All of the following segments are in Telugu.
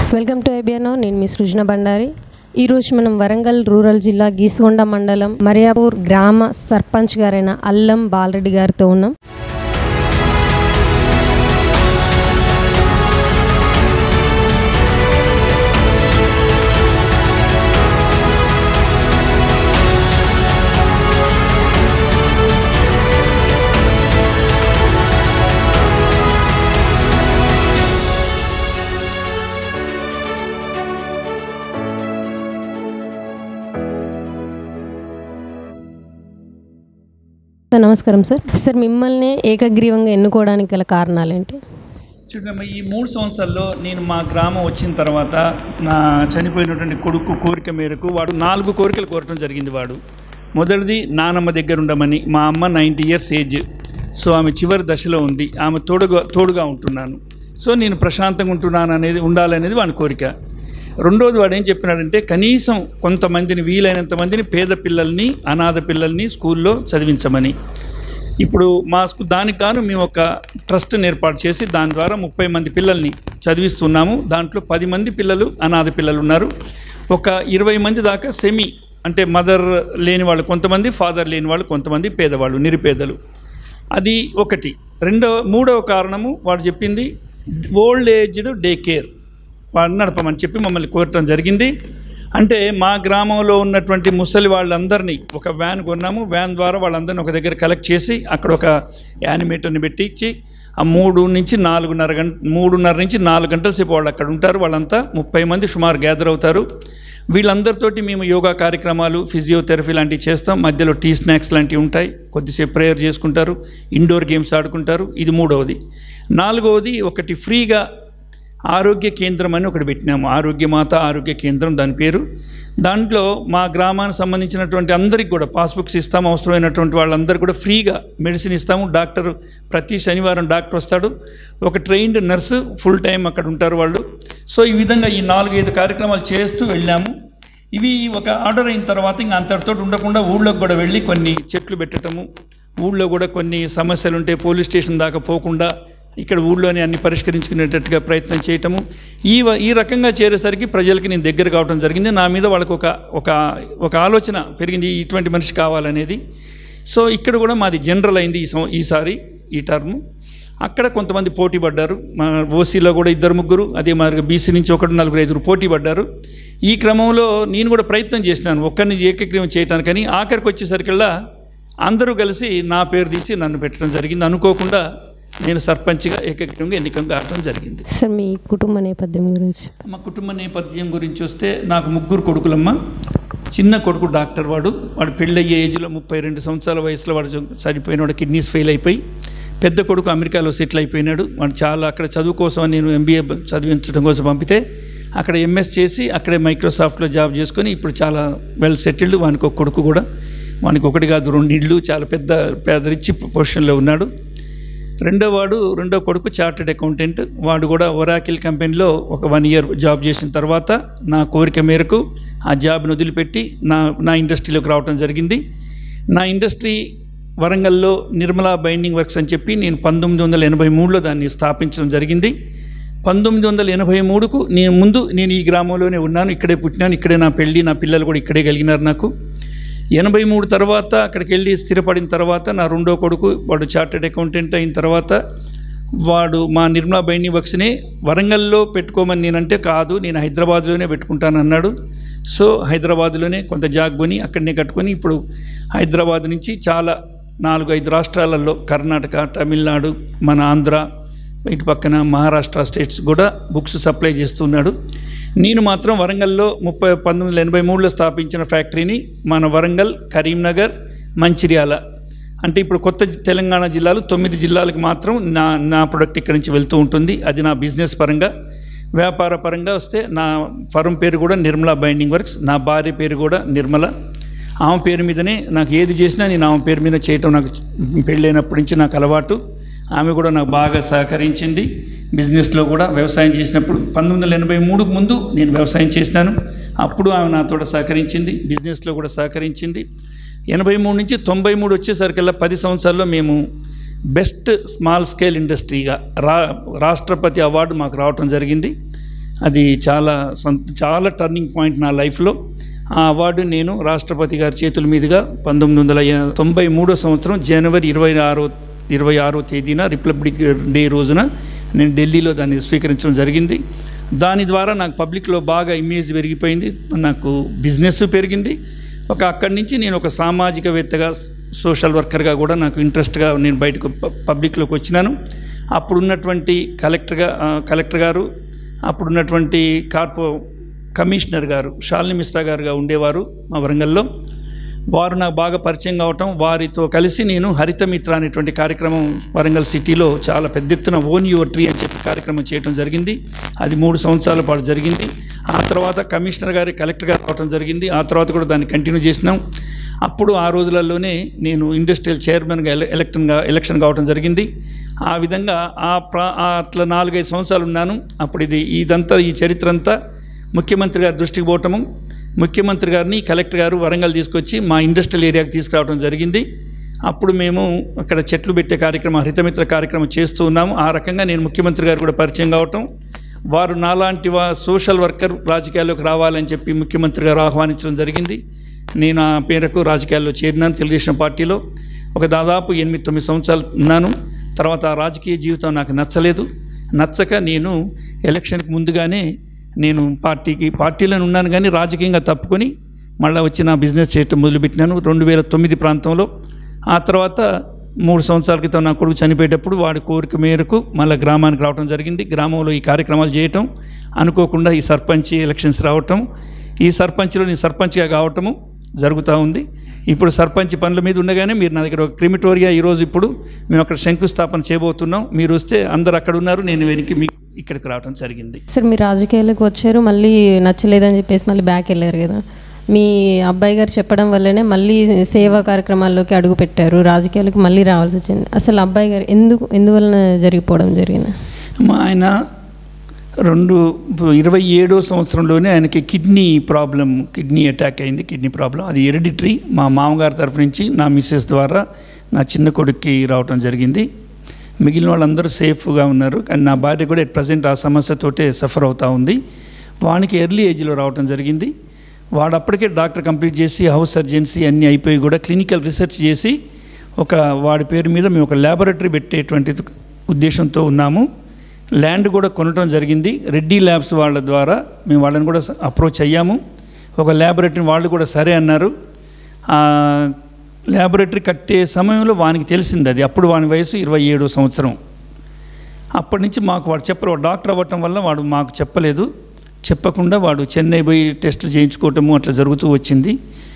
వెల్కమ్ టు ఐబిఎన్ఓ నేను మీ సృజన బండారి ఈరోజు మనం వరంగల్ రూరల్ జిల్లా గీసుగొండ మండలం మరియాపూర్ గ్రామ సర్పంచ్ గారైన అల్లం బాలరెడ్డి గారితో ఉన్నాం సార్ నమస్కారం సార్ సార్ మిమ్మల్ని ఏకగ్రీవంగా ఎన్నుకోవడానికి గల కారణాలేంటి చూడమ్మా ఈ మూడు సంవత్సరాల్లో నేను మా గ్రామం వచ్చిన తర్వాత నా చనిపోయినటువంటి కొడుకు కోరిక మేరకు వాడు నాలుగు కోరికలు కోరటం జరిగింది వాడు మొదటిది నానమ్మ దగ్గర ఉండమని మా అమ్మ నైంటీ ఇయర్స్ ఏజ్ సో ఆమె చివరి దశలో ఉంది ఆమె తోడుగా తోడుగా ఉంటున్నాను సో నేను ప్రశాంతంగా ఉంటున్నాను అనేది ఉండాలనేది వాని కోరిక రెండోది వాడు ఏం చెప్పినాడంటే కనీసం కొంతమందిని వీలైనంత మందిని పేద పిల్లల్ని అనాథ పిల్లల్ని స్కూల్లో చదివించమని ఇప్పుడు మా స్కూ దానికి గాను మేము ఒక ట్రస్ట్ని ఏర్పాటు చేసి దాని ద్వారా ముప్పై మంది పిల్లల్ని చదివిస్తున్నాము దాంట్లో పది మంది పిల్లలు అనాథ పిల్లలు ఉన్నారు ఒక ఇరవై మంది దాకా సెమీ అంటే మదర్ లేని వాళ్ళు కొంతమంది ఫాదర్ లేని వాళ్ళు కొంతమంది పేదవాళ్ళు నిరుపేదలు అది ఒకటి రెండో మూడవ కారణము వాడు చెప్పింది ఓల్డ్ ఏజ్డ్ డే కేర్ వాడు నడపమని చెప్పి మమ్మల్ని కోరటం జరిగింది అంటే మా గ్రామంలో ఉన్నటువంటి ముసలి వాళ్ళందరినీ ఒక వ్యాన్ కొన్నాము వ్యాన్ ద్వారా వాళ్ళందరినీ ఒక దగ్గర కలెక్ట్ చేసి అక్కడ ఒక యానిమేటర్ని పెట్టించి ఆ మూడు నుంచి నాలుగున్నర గంట మూడున్నర నుంచి నాలుగు గంటల సేపు వాళ్ళు అక్కడ ఉంటారు వాళ్ళంతా ముప్పై మంది సుమారు గ్యాదర్ అవుతారు వీళ్ళందరితోటి మేము యోగా కార్యక్రమాలు ఫిజియోథెరపీ లాంటివి చేస్తాం మధ్యలో టీ స్నాక్స్ లాంటివి ఉంటాయి కొద్దిసేపు ప్రేయర్ చేసుకుంటారు ఇండోర్ గేమ్స్ ఆడుకుంటారు ఇది మూడవది నాలుగవది ఒకటి ఫ్రీగా ఆరోగ్య కేంద్రం అని ఒకటి పెట్టినాము ఆరోగ్యమాత ఆరోగ్య కేంద్రం దాని పేరు దాంట్లో మా గ్రామానికి సంబంధించినటువంటి అందరికి కూడా పాస్బుక్స్ ఇస్తాము అవసరమైనటువంటి వాళ్ళందరికీ కూడా ఫ్రీగా మెడిసిన్ ఇస్తాము డాక్టర్ ప్రతి శనివారం డాక్టర్ వస్తాడు ఒక ట్రైన్డ్ నర్సు ఫుల్ టైం అక్కడ ఉంటారు వాళ్ళు సో ఈ విధంగా ఈ నాలుగైదు కార్యక్రమాలు చేస్తూ వెళ్ళాము ఇవి ఒక ఆర్డర్ అయిన తర్వాత ఇంకా అంతటితో ఉండకుండా ఊళ్ళోకి కూడా వెళ్ళి కొన్ని చెట్లు పెట్టడము ఊళ్ళో కూడా కొన్ని సమస్యలు ఉంటే పోలీస్ స్టేషన్ దాకా పోకుండా ఇక్కడ ఊళ్ళోనే అన్ని పరిష్కరించుకునేటట్టుగా ప్రయత్నం చేయటము ఈ వ- ఈ రకంగా చేరేసరికి ప్రజలకి నేను దగ్గర కావడం జరిగింది నా మీద వాళ్ళకు ఒక ఒక ఒక ఆలోచన పెరిగింది ఇటువంటి మనిషి కావాలనేది సో ఇక్కడ కూడా మాది జనరల్ అయింది ఈ సం- ఈసారి ఈ టర్మ్ అక్కడ కొంతమంది పోటీ పడ్డారు మా ఓసీలో కూడా ఇద్దరు ముగ్గురు అదే మాదిరిగా బీసీ నుంచి ఒకటి నలుగురు ఐదుగురు పోటీ పడ్డారు ఈ క్రమంలో నేను కూడా ప్రయత్నం చేసినాను ఒక్కరిని ఏకగ్రీవం చేయటానికని ఆఖరికి వచ్చేసరికల్లా అందరూ కలిసి నా పేరు తీసి నన్ను పెట్టడం జరిగింది అనుకోకుండా నేను సర్పంచ్గా ఏకగ్రీవంగా ఎన్నిక కావడం జరిగింది సార్ మీ కుటుంబ నేపథ్యం గురించి మా కుటుంబ నేపథ్యం గురించి వస్తే నాకు ముగ్గురు కొడుకులమ్మ చిన్న కొడుకు డాక్టర్ వాడు వాడు పెళ్ళయ్యే ఏజ్లో ముప్పై రెండు సంవత్సరాల వయసులో వాడు చనిపోయిన వాడు కిడ్నీస్ ఫెయిల్ అయిపోయి పెద్ద కొడుకు అమెరికాలో సెటిల్ అయిపోయినాడు వాడు చాలా అక్కడ చదువు కోసం అని నేను ఎంబీఏ చదివించడం కోసం పంపితే అక్కడ ఎంఎస్ చేసి అక్కడే మైక్రోసాఫ్ట్లో జాబ్ చేసుకొని ఇప్పుడు చాలా వెల్ సెటిల్డ్ వానికి ఒక కొడుకు కూడా వానికి ఒకటి కాదు రెండు ఇళ్ళు చాలా పెద్ద పేద రిచ్ పొజిషన్లో ఉన్నాడు రెండో వాడు రెండో కొడుకు చార్టెడ్ అకౌంటెంట్ వాడు కూడా ఒరాకిల్ కంపెనీలో ఒక వన్ ఇయర్ జాబ్ చేసిన తర్వాత నా కోరిక మేరకు ఆ జాబ్ను వదిలిపెట్టి నా నా ఇండస్ట్రీలోకి రావడం జరిగింది నా ఇండస్ట్రీ వరంగల్లో నిర్మలా బైండింగ్ వర్క్స్ అని చెప్పి నేను పంతొమ్మిది వందల ఎనభై మూడులో దాన్ని స్థాపించడం జరిగింది పంతొమ్మిది వందల ఎనభై మూడుకు నేను ముందు నేను ఈ గ్రామంలోనే ఉన్నాను ఇక్కడే పుట్టినాను ఇక్కడే నా పెళ్ళి నా పిల్లలు కూడా ఇక్కడే కలిగినారు నాకు ఎనభై మూడు తర్వాత అక్కడికి వెళ్ళి స్థిరపడిన తర్వాత నా రెండో కొడుకు వాడు చార్టెడ్ అకౌంటెంట్ అయిన తర్వాత వాడు మా నిర్మలా బైండింగ్ వర్క్స్ని వరంగల్లో పెట్టుకోమని నేనంటే కాదు నేను హైదరాబాద్లోనే పెట్టుకుంటాను అన్నాడు సో హైదరాబాద్లోనే కొంత జాగ్ కొని అక్కడనే కట్టుకొని ఇప్పుడు హైదరాబాద్ నుంచి చాలా నాలుగు ఐదు రాష్ట్రాలలో కర్ణాటక తమిళనాడు మన ఆంధ్ర ఇటు పక్కన మహారాష్ట్ర స్టేట్స్ కూడా బుక్స్ సప్లై చేస్తున్నాడు నేను మాత్రం వరంగల్లో ముప్పై పంతొమ్మిది వందల ఎనభై మూడులో స్థాపించిన ఫ్యాక్టరీని మన వరంగల్ కరీంనగర్ మంచిర్యాల అంటే ఇప్పుడు కొత్త జి- తెలంగాణ జిల్లాలు తొమ్మిది జిల్లాలకు మాత్రం నా నా ప్రొడక్ట్ ఇక్కడి నుంచి వెళ్తూ ఉంటుంది అది నా బిజినెస్ పరంగా వ్యాపార పరంగా వస్తే నా ఫర్మ్ పేరు కూడా నిర్మలా బైండింగ్ వర్క్స్ నా భార్య పేరు కూడా నిర్మల ఆమె పేరు మీదనే నాకు ఏది చేసినా నేను ఆమె పేరు మీద చేయటం నాకు పెళ్ళైనప్పటి నుంచి నాకు అలవాటు ఆమె కూడా నాకు బాగా సహకరించింది బిజినెస్లో కూడా వ్యవసాయం చేసినప్పుడు పంతొమ్మిది వందల ఎనభై మూడుకు ముందు నేను వ్యవసాయం చేసినాను అప్పుడు ఆమె నాతో సహకరించింది బిజినెస్లో కూడా సహకరించింది ఎనభై మూడు నుంచి తొంభై మూడు వచ్చేసరికల్లా పది సంవత్సరాల్లో మేము బెస్ట్ స్మాల్ స్కేల్ ఇండస్ట్రీగా రా రాష్ట్రపతి అవార్డు మాకు రావటం జరిగింది అది చాలా సంత చాలా టర్నింగ్ పాయింట్ నా లైఫ్లో ఆ అవార్డు నేను రాష్ట్రపతి గారి చేతుల మీదుగా పంతొమ్మిది వందల ఎ- తొంభై మూడో సంవత్సరం జనవరి ఇరవై ఆరో ఇరవై ఆరో తేదీన రిపబ్లిక్ డే రోజున నేను ఢిల్లీలో దాన్ని స్వీకరించడం జరిగింది దాని ద్వారా నాకు పబ్లిక్లో బాగా ఇమేజ్ పెరిగిపోయింది నాకు బిజినెస్ పెరిగింది ఒక అక్కడి నుంచి నేను ఒక సామాజికవేత్తగా సోషల్ వర్కర్గా కూడా నాకు ఇంట్రెస్ట్గా నేను బయటకు ప- పబ్లిక్లోకి వచ్చినాను అప్పుడు ఉన్నటువంటి కలెక్టర్గా ఆ, కలెక్టర్ గారు అప్పుడున్నటువంటి కార్పో కమిషనర్ గారు షాలిని మిశ్రా గారుగా ఉండేవారు మా వరంగల్లో వారు నాకు బాగా పరిచయం కావటం వారితో కలిసి నేను హరితమిత్ర అనేటువంటి కార్యక్రమం వరంగల్ సిటీలో చాలా పెద్ద ఎత్తున ఓన్ యువర్ ట్రీ అని చెప్పి కార్యక్రమం చేయడం జరిగింది అది మూడు సంవత్సరాల పాటు జరిగింది ఆ తర్వాత కమిషనర్ గారి కలెక్టర్ గారు రావడం జరిగింది ఆ తర్వాత కూడా దాన్ని కంటిన్యూ చేసినాం అప్పుడు ఆ రోజులలోనే నేను ఇండస్ట్రియల్ చైర్మన్గా ఎల ఎలక్టన్గా ఎలక్షన్ కావడం జరిగింది ఆ విధంగా ఆ ప్రా ఆ అట్లా నాలుగైదు సంవత్సరాలు ఉన్నాను అప్పుడు ఇది ఇదంతా ఈ చరిత్ర అంతా ముఖ్యమంత్రి గారి దృష్టికి పోవటము ముఖ్యమంత్రి గారిని కలెక్టర్ గారు వరంగల్ తీసుకొచ్చి మా ఇండస్ట్రియల్ ఏరియాకి తీసుకురావడం జరిగింది అప్పుడు మేము అక్కడ చెట్లు పెట్టే కార్యక్రమం హరితమిత్ర కార్యక్రమం చేస్తూ ఉన్నాము ఆ రకంగా నేను ముఖ్యమంత్రి గారు కూడా పరిచయం కావటం వారు నాలాంటి వా సోషల్ వర్కర్ రాజకీయాల్లోకి రావాలని చెప్పి ముఖ్యమంత్రి గారు ఆహ్వానించడం జరిగింది నేను ఆ పేరకు రాజకీయాల్లో చేరినాను తెలుగుదేశం పార్టీలో ఒక దాదాపు ఎనిమిది తొమ్మిది సంవత్సరాలు ఉన్నాను తర్వాత ఆ రాజకీయ జీవితం నాకు నచ్చలేదు నచ్చక నేను ఎలక్షన్కి ముందుగానే నేను పార్టీకి పార్టీలోనే ఉన్నాను కానీ రాజకీయంగా తప్పుకొని మళ్ళీ వచ్చి నా బిజినెస్ చేయటం మొదలుపెట్టినాను రెండు వేల తొమ్మిది ప్రాంతంలో ఆ తర్వాత మూడు సంవత్సరాల క్రితం నా కొడుకు చనిపోయేటప్పుడు వాడి కోరిక మేరకు మళ్ళీ గ్రామానికి రావడం జరిగింది గ్రామంలో ఈ కార్యక్రమాలు చేయటం అనుకోకుండా ఈ సర్పంచ్ ఎలక్షన్స్ రావటం ఈ సర్పంచ్లో నేను సర్పంచ్గా కావటము జరుగుతూ ఉంది ఇప్పుడు సర్పంచ్ పనుల మీద ఉండగానే మీరు నా దగ్గర ఒక క్రిమిటోరియా ఈరోజు ఇప్పుడు మేము అక్కడ శంకుస్థాపన చేయబోతున్నాం మీరు వస్తే అందరు అక్కడ ఉన్నారు నేను వెనక్కి మీ ఇక్కడికి రావడం జరిగింది సార్ మీరు రాజకీయాలకు వచ్చారు మళ్ళీ నచ్చలేదని చెప్పేసి మళ్ళీ బ్యాక్ వెళ్ళారు కదా మీ అబ్బాయి గారు చెప్పడం వల్లనే మళ్ళీ సేవా కార్యక్రమాల్లోకి అడుగు పెట్టారు రాజకీయాలకు మళ్ళీ రావాల్సి వచ్చింది అసలు అబ్బాయి గారు ఎందుకు ఎందువలన జరిగిపోవడం జరిగింది మా ఆయన రెండు ఇరవై ఏడో సంవత్సరంలోనే ఆయనకి కిడ్నీ ప్రాబ్లం కిడ్నీ అటాక్ అయింది కిడ్నీ ప్రాబ్లం అది ఎరిడిటరీ మా మామగారి తరఫు నుంచి నా మిస్సెస్ ద్వారా నా చిన్న కొడుక్కి రావటం జరిగింది మిగిలిన వాళ్ళందరూ సేఫ్గా ఉన్నారు కానీ నా భార్య కూడా ఎట్ ప్రజెంట్ ఆ సమస్యతోటే సఫర్ అవుతూ ఉంది వానికి ఎర్లీ ఏజ్లో రావటం జరిగింది వాడు అప్పటికే డాక్టర్ కంప్లీట్ చేసి హౌస్ సర్జెన్సీ అన్నీ అయిపోయి కూడా క్లినికల్ రీసెర్చ్ చేసి ఒక వాడి పేరు మీద మేము ఒక ల్యాబొరేటరీ పెట్టేటువంటి ఉద్దేశంతో ఉన్నాము ల్యాండ్ కూడా కొనటం జరిగింది రెడ్డి ల్యాబ్స్ వాళ్ళ ద్వారా మేము వాళ్ళని కూడా అప్రోచ్ అయ్యాము ఒక ల్యాబొరేటరీ వాళ్ళు కూడా సరే అన్నారు ఆ ల్యాబొరేటరీ కట్టే సమయంలో వానికి తెలిసింది అది అప్పుడు వాని వయసు ఇరవై ఏడో సంవత్సరం అప్పటి నుంచి మాకు వాడు చెప్పరు వాడు డాక్టర్ అవ్వటం వల్ల వాడు మాకు చెప్పలేదు చెప్పకుండా వాడు చెన్నై పోయి టెస్టులు చేయించుకోవటము అట్లా జరుగుతూ వచ్చింది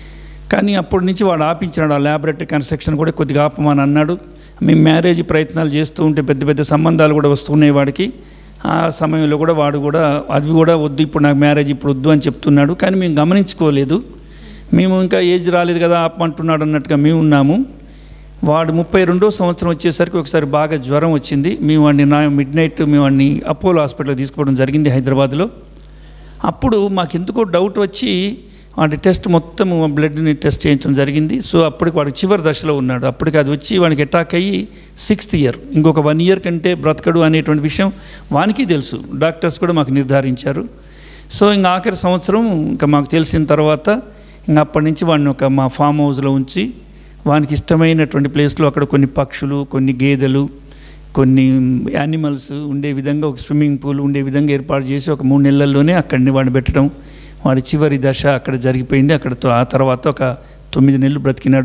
కానీ అప్పటి నుంచి వాడు ఆపించినాడు ఆ ల్యాబొరేటరీ కన్స్ట్రక్షన్ కూడా కొద్దిగా ఆపమని అన్నాడు మేము మ్యారేజ్ ప్రయత్నాలు చేస్తూ ఉంటే పెద్ద పెద్ద సంబంధాలు కూడా వస్తున్నాయి వాడికి ఆ సమయంలో కూడా వాడు కూడా అవి కూడా వద్దు ఇప్పుడు నాకు మ్యారేజ్ ఇప్పుడు వద్దు అని చెప్తున్నాడు కానీ మేము గమనించుకోలేదు మేము ఇంకా ఏజ్ రాలేదు కదా ఆపమంటున్నాడు అన్నట్టుగా మేము ఉన్నాము వాడు ముప్పై రెండో సంవత్సరం వచ్చేసరికి ఒకసారి బాగా జ్వరం వచ్చింది మేము వాడిని నా మిడ్ నైట్ మేము వాడిని అపోలో హాస్పిటల్ తీసుకోవడం జరిగింది హైదరాబాద్లో అప్పుడు మాకు ఎందుకో డౌట్ వచ్చి వాడి టెస్ట్ మొత్తం బ్లడ్ని టెస్ట్ చేయించడం జరిగింది సో అప్పటికి వాడు చివరి దశలో ఉన్నాడు అప్పటికి అది వచ్చి వాడికి అటాక్ అయ్యి సిక్స్త్ ఇయర్ ఇంకొక వన్ ఇయర్ కంటే బ్రతకడు అనేటువంటి విషయం వానికి తెలుసు డాక్టర్స్ కూడా మాకు నిర్ధారించారు సో ఇంకా ఆఖరి సంవత్సరం ఇంకా మాకు తెలిసిన తర్వాత ఇంకా అప్పటి నుంచి వాడిని ఒక మా ఫామ్ హౌస్లో ఉంచి వానికి ఇష్టమైనటువంటి ప్లేస్లో అక్కడ కొన్ని పక్షులు కొన్ని గేదెలు కొన్ని యానిమల్స్ ఉండే విధంగా ఒక స్విమ్మింగ్ పూల్ ఉండే విధంగా ఏర్పాటు చేసి ఒక మూడు నెలల్లోనే అక్కడిని వాడిని పెట్టడం వాడి చివరి దశ అక్కడ జరిగిపోయింది అక్కడ ఆ తర్వాత ఒక తొమ్మిది నెలలు బ్రతికినాడు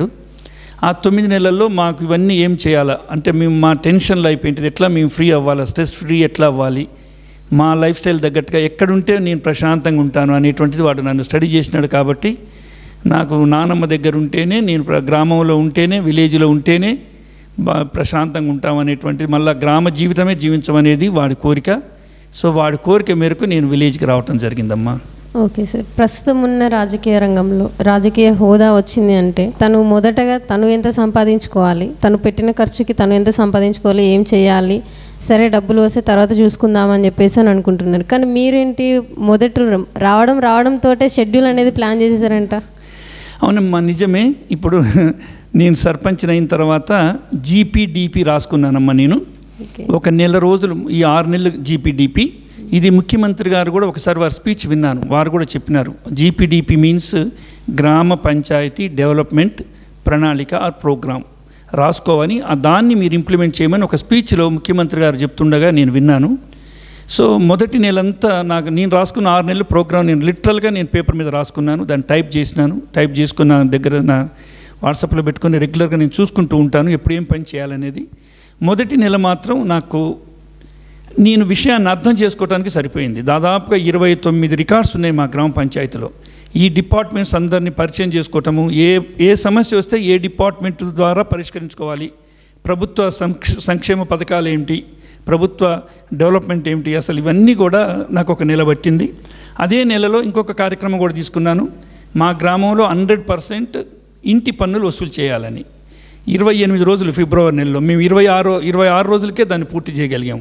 ఆ తొమ్మిది నెలల్లో మాకు ఇవన్నీ ఏం చేయాలా అంటే మేము మా టెన్షన్లో అయిపోయింది ఎట్లా మేము ఫ్రీ అవ్వాలి స్ట్రెస్ ఫ్రీ ఎట్లా అవ్వాలి మా లైఫ్ స్టైల్ తగ్గట్టుగా ఎక్కడుంటే నేను ప్రశాంతంగా ఉంటాను అనేటువంటిది వాడు నన్ను స్టడీ చేసినాడు కాబట్టి నాకు నానమ్మ దగ్గర ఉంటేనే నేను ప్ర- గ్రామంలో ఉంటేనే విలేజ్లో ఉంటేనే బా ప్రశాంతంగా ఉంటాం అనేటువంటిది మళ్ళీ గ్రామ జీవితమే జీవించమనేది వాడి కోరిక సో వాడి కోరిక మేరకు నేను విలేజ్కి రావటం జరిగిందమ్మా ఓకే సార్ ప్రస్తుతం ఉన్న రాజకీయ రంగంలో రాజకీయ హోదా వచ్చింది అంటే తను మొదటగా తను ఎంత సంపాదించుకోవాలి తను పెట్టిన ఖర్చుకి తను ఎంత సంపాదించుకోవాలి ఏం చేయాలి సరే డబ్బులు వస్తే తర్వాత చూసుకుందామని చెప్పేసి అని అనుకుంటున్నారు కానీ మీరేంటి మొదట రావడం రావడంతో షెడ్యూల్ అనేది ప్లాన్ చేసేసారంట అవునమ్మా నిజమే ఇప్పుడు నేను సర్పంచ్ అయిన తర్వాత జీపీడీపీ రాసుకున్నానమ్మా నేను ఓకే ఒక నెల రోజులు ఈ ఆరు నెలలు జీపీడీపీ ఇది ముఖ్యమంత్రి గారు కూడా ఒకసారి వారి స్పీచ్ విన్నాను వారు కూడా చెప్పినారు జీపీడీపీ మీన్స్ గ్రామ పంచాయతీ డెవలప్మెంట్ ప్రణాళిక ఆర్ ప్రోగ్రామ్ రాసుకోవని ఆ దాన్ని మీరు ఇంప్లిమెంట్ చేయమని ఒక స్పీచ్లో ముఖ్యమంత్రి గారు చెప్తుండగా నేను విన్నాను సో మొదటి నెలంతా నాకు నేను రాసుకున్న ఆరు నెలల ప్రోగ్రామ్ నేను లిటరల్గా నేను పేపర్ మీద రాసుకున్నాను దాన్ని టైప్ చేసినాను టైప్ చేసుకున్న దగ్గర నా వాట్సాప్లో పెట్టుకొని రెగ్యులర్గా నేను చూసుకుంటూ ఉంటాను ఎప్పుడు ఏం పని చేయాలనేది మొదటి నెల మాత్రం నాకు నేను విషయాన్ని అర్థం చేసుకోవడానికి సరిపోయింది దాదాపుగా ఇరవై తొమ్మిది రికార్డ్స్ ఉన్నాయి మా గ్రామ పంచాయతీలో ఈ డిపార్ట్మెంట్స్ అందరినీ పరిచయం చేసుకోవటము ఏ ఏ సమస్య వస్తే ఏ డిపార్ట్మెంట్ ద్వారా పరిష్కరించుకోవాలి ప్రభుత్వ సంక్ష సంక్షేమ పథకాలు ఏమిటి ప్రభుత్వ డెవలప్మెంట్ ఏమిటి అసలు ఇవన్నీ కూడా నాకు ఒక నెల పట్టింది అదే నెలలో ఇంకొక కార్యక్రమం కూడా తీసుకున్నాను మా గ్రామంలో హండ్రెడ్ పర్సెంట్ ఇంటి పన్నులు వసూలు చేయాలని ఇరవై ఎనిమిది రోజులు ఫిబ్రవరి నెలలో మేము ఇరవై ఆరో ఇరవై ఆరు రోజులకే దాన్ని పూర్తి చేయగలిగాము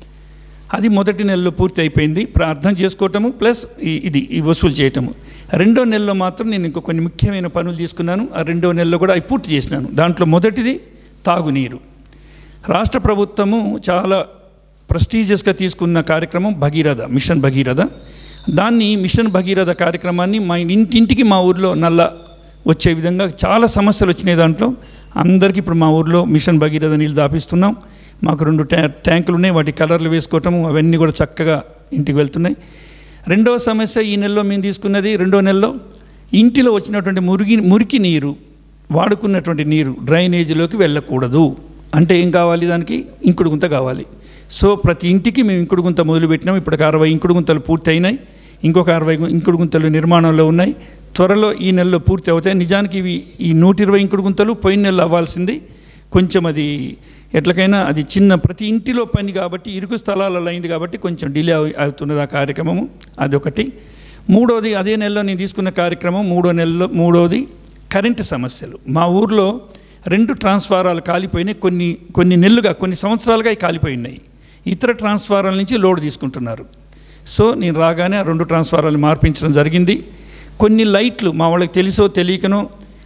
అది మొదటి నెలలో పూర్తి అయిపోయింది ప్రార్థన చేసుకోవటము ప్లస్ ఈ- ఇది ఈ వసూలు చేయటము రెండో నెలలో మాత్రం నేను ఇంకో కొన్ని ముఖ్యమైన పనులు తీసుకున్నాను ఆ రెండో నెలలో కూడా అవి పూర్తి చేసినాను దాంట్లో మొదటిది తాగునీరు రాష్ట్ర ప్రభుత్వము చాలా ప్రెస్టీజియస్గా తీసుకున్న కార్యక్రమం భగీరథ మిషన్ భగీరథ దాన్ని మిషన్ భగీరథ కార్యక్రమాన్ని మా ఇంటింటికి మా ఊర్లో నల్ల వచ్చే విధంగా చాలా సమస్యలు వచ్చినాయి దాంట్లో అందరికీ ఇప్పుడు మా ఊర్లో మిషన్ భగీరథ నీళ్ళు దాపిస్తున్నాం మాకు రెండు ట్యా ట్యాంకులు ఉన్నాయి వాటి కలర్లు వేసుకోవటము అవన్నీ కూడా చక్కగా ఇంటికి వెళ్తున్నాయి రెండవ సమస్య ఈ నెలలో మేము తీసుకున్నది రెండో నెలలో ఇంటిలో వచ్చినటువంటి మురిగి మురికి నీరు వాడుకున్నటువంటి నీరు డ్రైనేజీలోకి వెళ్ళకూడదు అంటే ఏం కావాలి దానికి ఇంకుడు గుంత కావాలి సో ప్రతి ఇంటికి మేము ఇంకుడు గుంత మొదలుపెట్టినాం ఇప్పటికి అరవై ఇంకుడు గుంతలు పూర్తి అయినాయి ఇంకొక అరవై గు- ఇంకుడు గుంతలు నిర్మాణంలో ఉన్నాయి త్వరలో ఈ నెలలో పూర్తి అవుతాయి నిజానికి ఇవి ఈ నూట ఇరవై ఇంకుడు గుంతలు పోయిన నెలలో అవ్వాల్సింది కొంచెం అది ఎట్లకైనా అది చిన్న ప్రతి ఇంటిలో పని కాబట్టి ఇరుకు స్థలాలలో అయింది కాబట్టి కొంచెం డిలే అవు- అవుతున్నది ఆ కార్యక్రమము అదొకటి మూడోది అదే నెలలో నేను తీసుకున్న కార్యక్రమం మూడో నెలలో మూడోది కరెంటు సమస్యలు మా ఊర్లో రెండు ట్రాన్స్ఫారాలు కాలిపోయినాయి కొన్ని కొన్ని నెలలుగా కొన్ని సంవత్సరాలుగా అవి కాలిపోయినాయి ఇతర ట్రాన్స్ఫారాల నుంచి లోడ్ తీసుకుంటున్నారు సో నేను రాగానే ఆ రెండు ట్రాన్స్ఫారాలు మార్పించడం జరిగింది కొన్ని లైట్లు మా వాళ్ళకి తెలుసో తెలియకనో